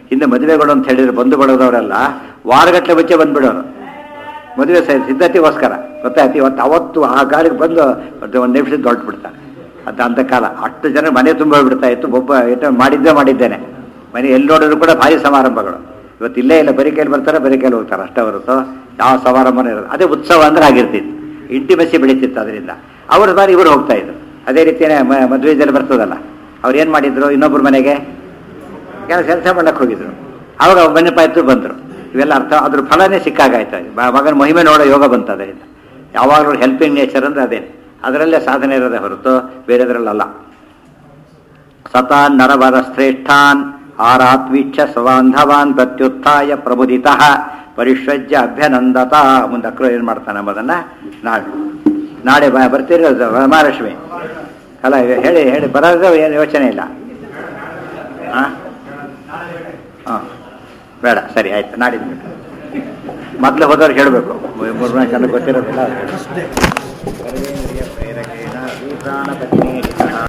ಹಿಂದೆ ಮದುವೆಗಳು ಅಂತ ಹೇಳಿದ್ರೆ ಬಂದು ಬಿಡೋದವರೆಲ್ಲ ವಾರಗಟ್ಟಲೆ ಮುಂಚೆ ಬಂದ್ಬಿಡೋರು ಮದುವೆ ಸ- ಸಿದ್ಧತೆಗೋಸ್ಕರ ಗೊತ್ತಾಯ್ತು ಇವತ್ತು ಅವತ್ತು ಆ ಗಾಳಿಗೆ ಬಂದು ಒಂದು ಒಂದು ನಿಮಿಷದ ಹೊರಟ್ಬಿಡ್ತಾರೆ ಅದು ಅಂತ ಕಾಲ ಅಷ್ಟು ಜನ ಮನೆ ತುಂಬ ಬಿಡ್ತಾ ಇತ್ತು ಒಬ್ಬ ಏನೋ ಮಾಡಿದ್ದೇ ಮಾಡಿದ್ದೇನೆ ಮನೆ ಎಲ್ಲಿ ನೋಡಿದ್ರು ಕೂಡ ಭಾರಿ ಸಮಾರಂಭಗಳು ಇವತ್ತು ಇಲ್ಲೇ ಇಲ್ಲ ಬರೀ ಕೈಲಿ ಬರ್ತಾರೆ ಬರೀ ಕೈಲಿ ಹೋಗ್ತಾರೆ ಅಷ್ಟೇ ಹೊರತು ಯಾವ ಸಮಾರಂಭನೂ ಇರೋದು ಅದೇ ಉತ್ಸವ ಅಂದ್ರೆ ಆಗಿರ್ತಿತ್ತು ಇಂಟಿಮೆಸಿ ಬೆಳೀತಿತ್ತು ಅದರಿಂದ ಅವ್ರ ಬಾರಿ ಇವರು ಹೋಗ್ತಾ ಇದ್ರು ಅದೇ ರೀತಿಯೇ ಮದುವೆದಲ್ಲಿ ಬರ್ತದಲ್ಲ ಅವ್ರು ಏನು ಮಾಡಿದ್ರು ಇನ್ನೊಬ್ಬರ ಮನೆಗೆ ಕೆಲಸ ಕೆಲಸ ಮಾಡಕ್ಕೆ ಹೋಗಿದ್ರು ಅವಾಗ ಮನೆ ಪಾಯ್ತು ಬಂದರು ಇವೆಲ್ಲ ಅರ್ಥ ಅದ್ರ ಫಲನೇ ಸಿಕ್ಕಾಗಾಯ್ತು ಮ- ಮಗನ ಮಹಿಮೆ ನೋಡೋ ಯೋಗ ಬಂತು ಅದರಿಂದ ಯಾವಾಗಲೂ ಹೆಲ್ಪಿಂಗ್ ನೇಚರ್ ಅಂದ್ರೆ ಅದೇನೆ ಅದರಲ್ಲೇ ಸಾಧನೆ ಇರೋದೇ ಹೊರತು ಬೇರೆದ್ರಲ್ಲಲ್ಲ ಸತಾನ್ ನರವರ ಶ್ರೇಷ್ಠಾನ್ ಆರಾತ್ವೀಕ್ಷ ಸ್ವಬಾಂಧವಾನ್ ಪ್ರತ್ಯುತ್ಥಾಯ ಪ್ರಬುದಿತ ಪರಿಶ್ವಜ್ಯ ಅಭ್ಯನಂದತ ಮುಂದೆ ಅಕ್ರು ಏನು ಮಾಡ್ತಾನೆ ಎಂಬುದನ್ನ ನಾಳೆ ನಾಳೆ ಬ- ಬರ್ತೀರಿ ಅದು ಮಹಾಲಕ್ಷ್ಮಿ ಅಲ್ಲ ಹೇಳಿ ಹೇಳಿ ಬರೋದು ಏನು ಯೋಚನೆ ಇಲ್ಲ ಹಾಂ ಹಾಂ ಬೇಡ ಸರಿ ಆಯ್ತು ನಾಡಿದ್ದು ಮೊದಲು ಹೋದವ್ರು ಹೇಳಬೇಕು ಮೂರು ನಾಲ್ಕು ಜನ ಗೊತ್ತಿರೋದಿಲ್ಲ ಅವ್ರು ಹೇಳ್ಬೇಕು. ಸರ್ವೇಂದ್ರಿಯ ಪ್ರೇರಕೇಣ ವಿಭ್ರಾಣಪತಿನೇ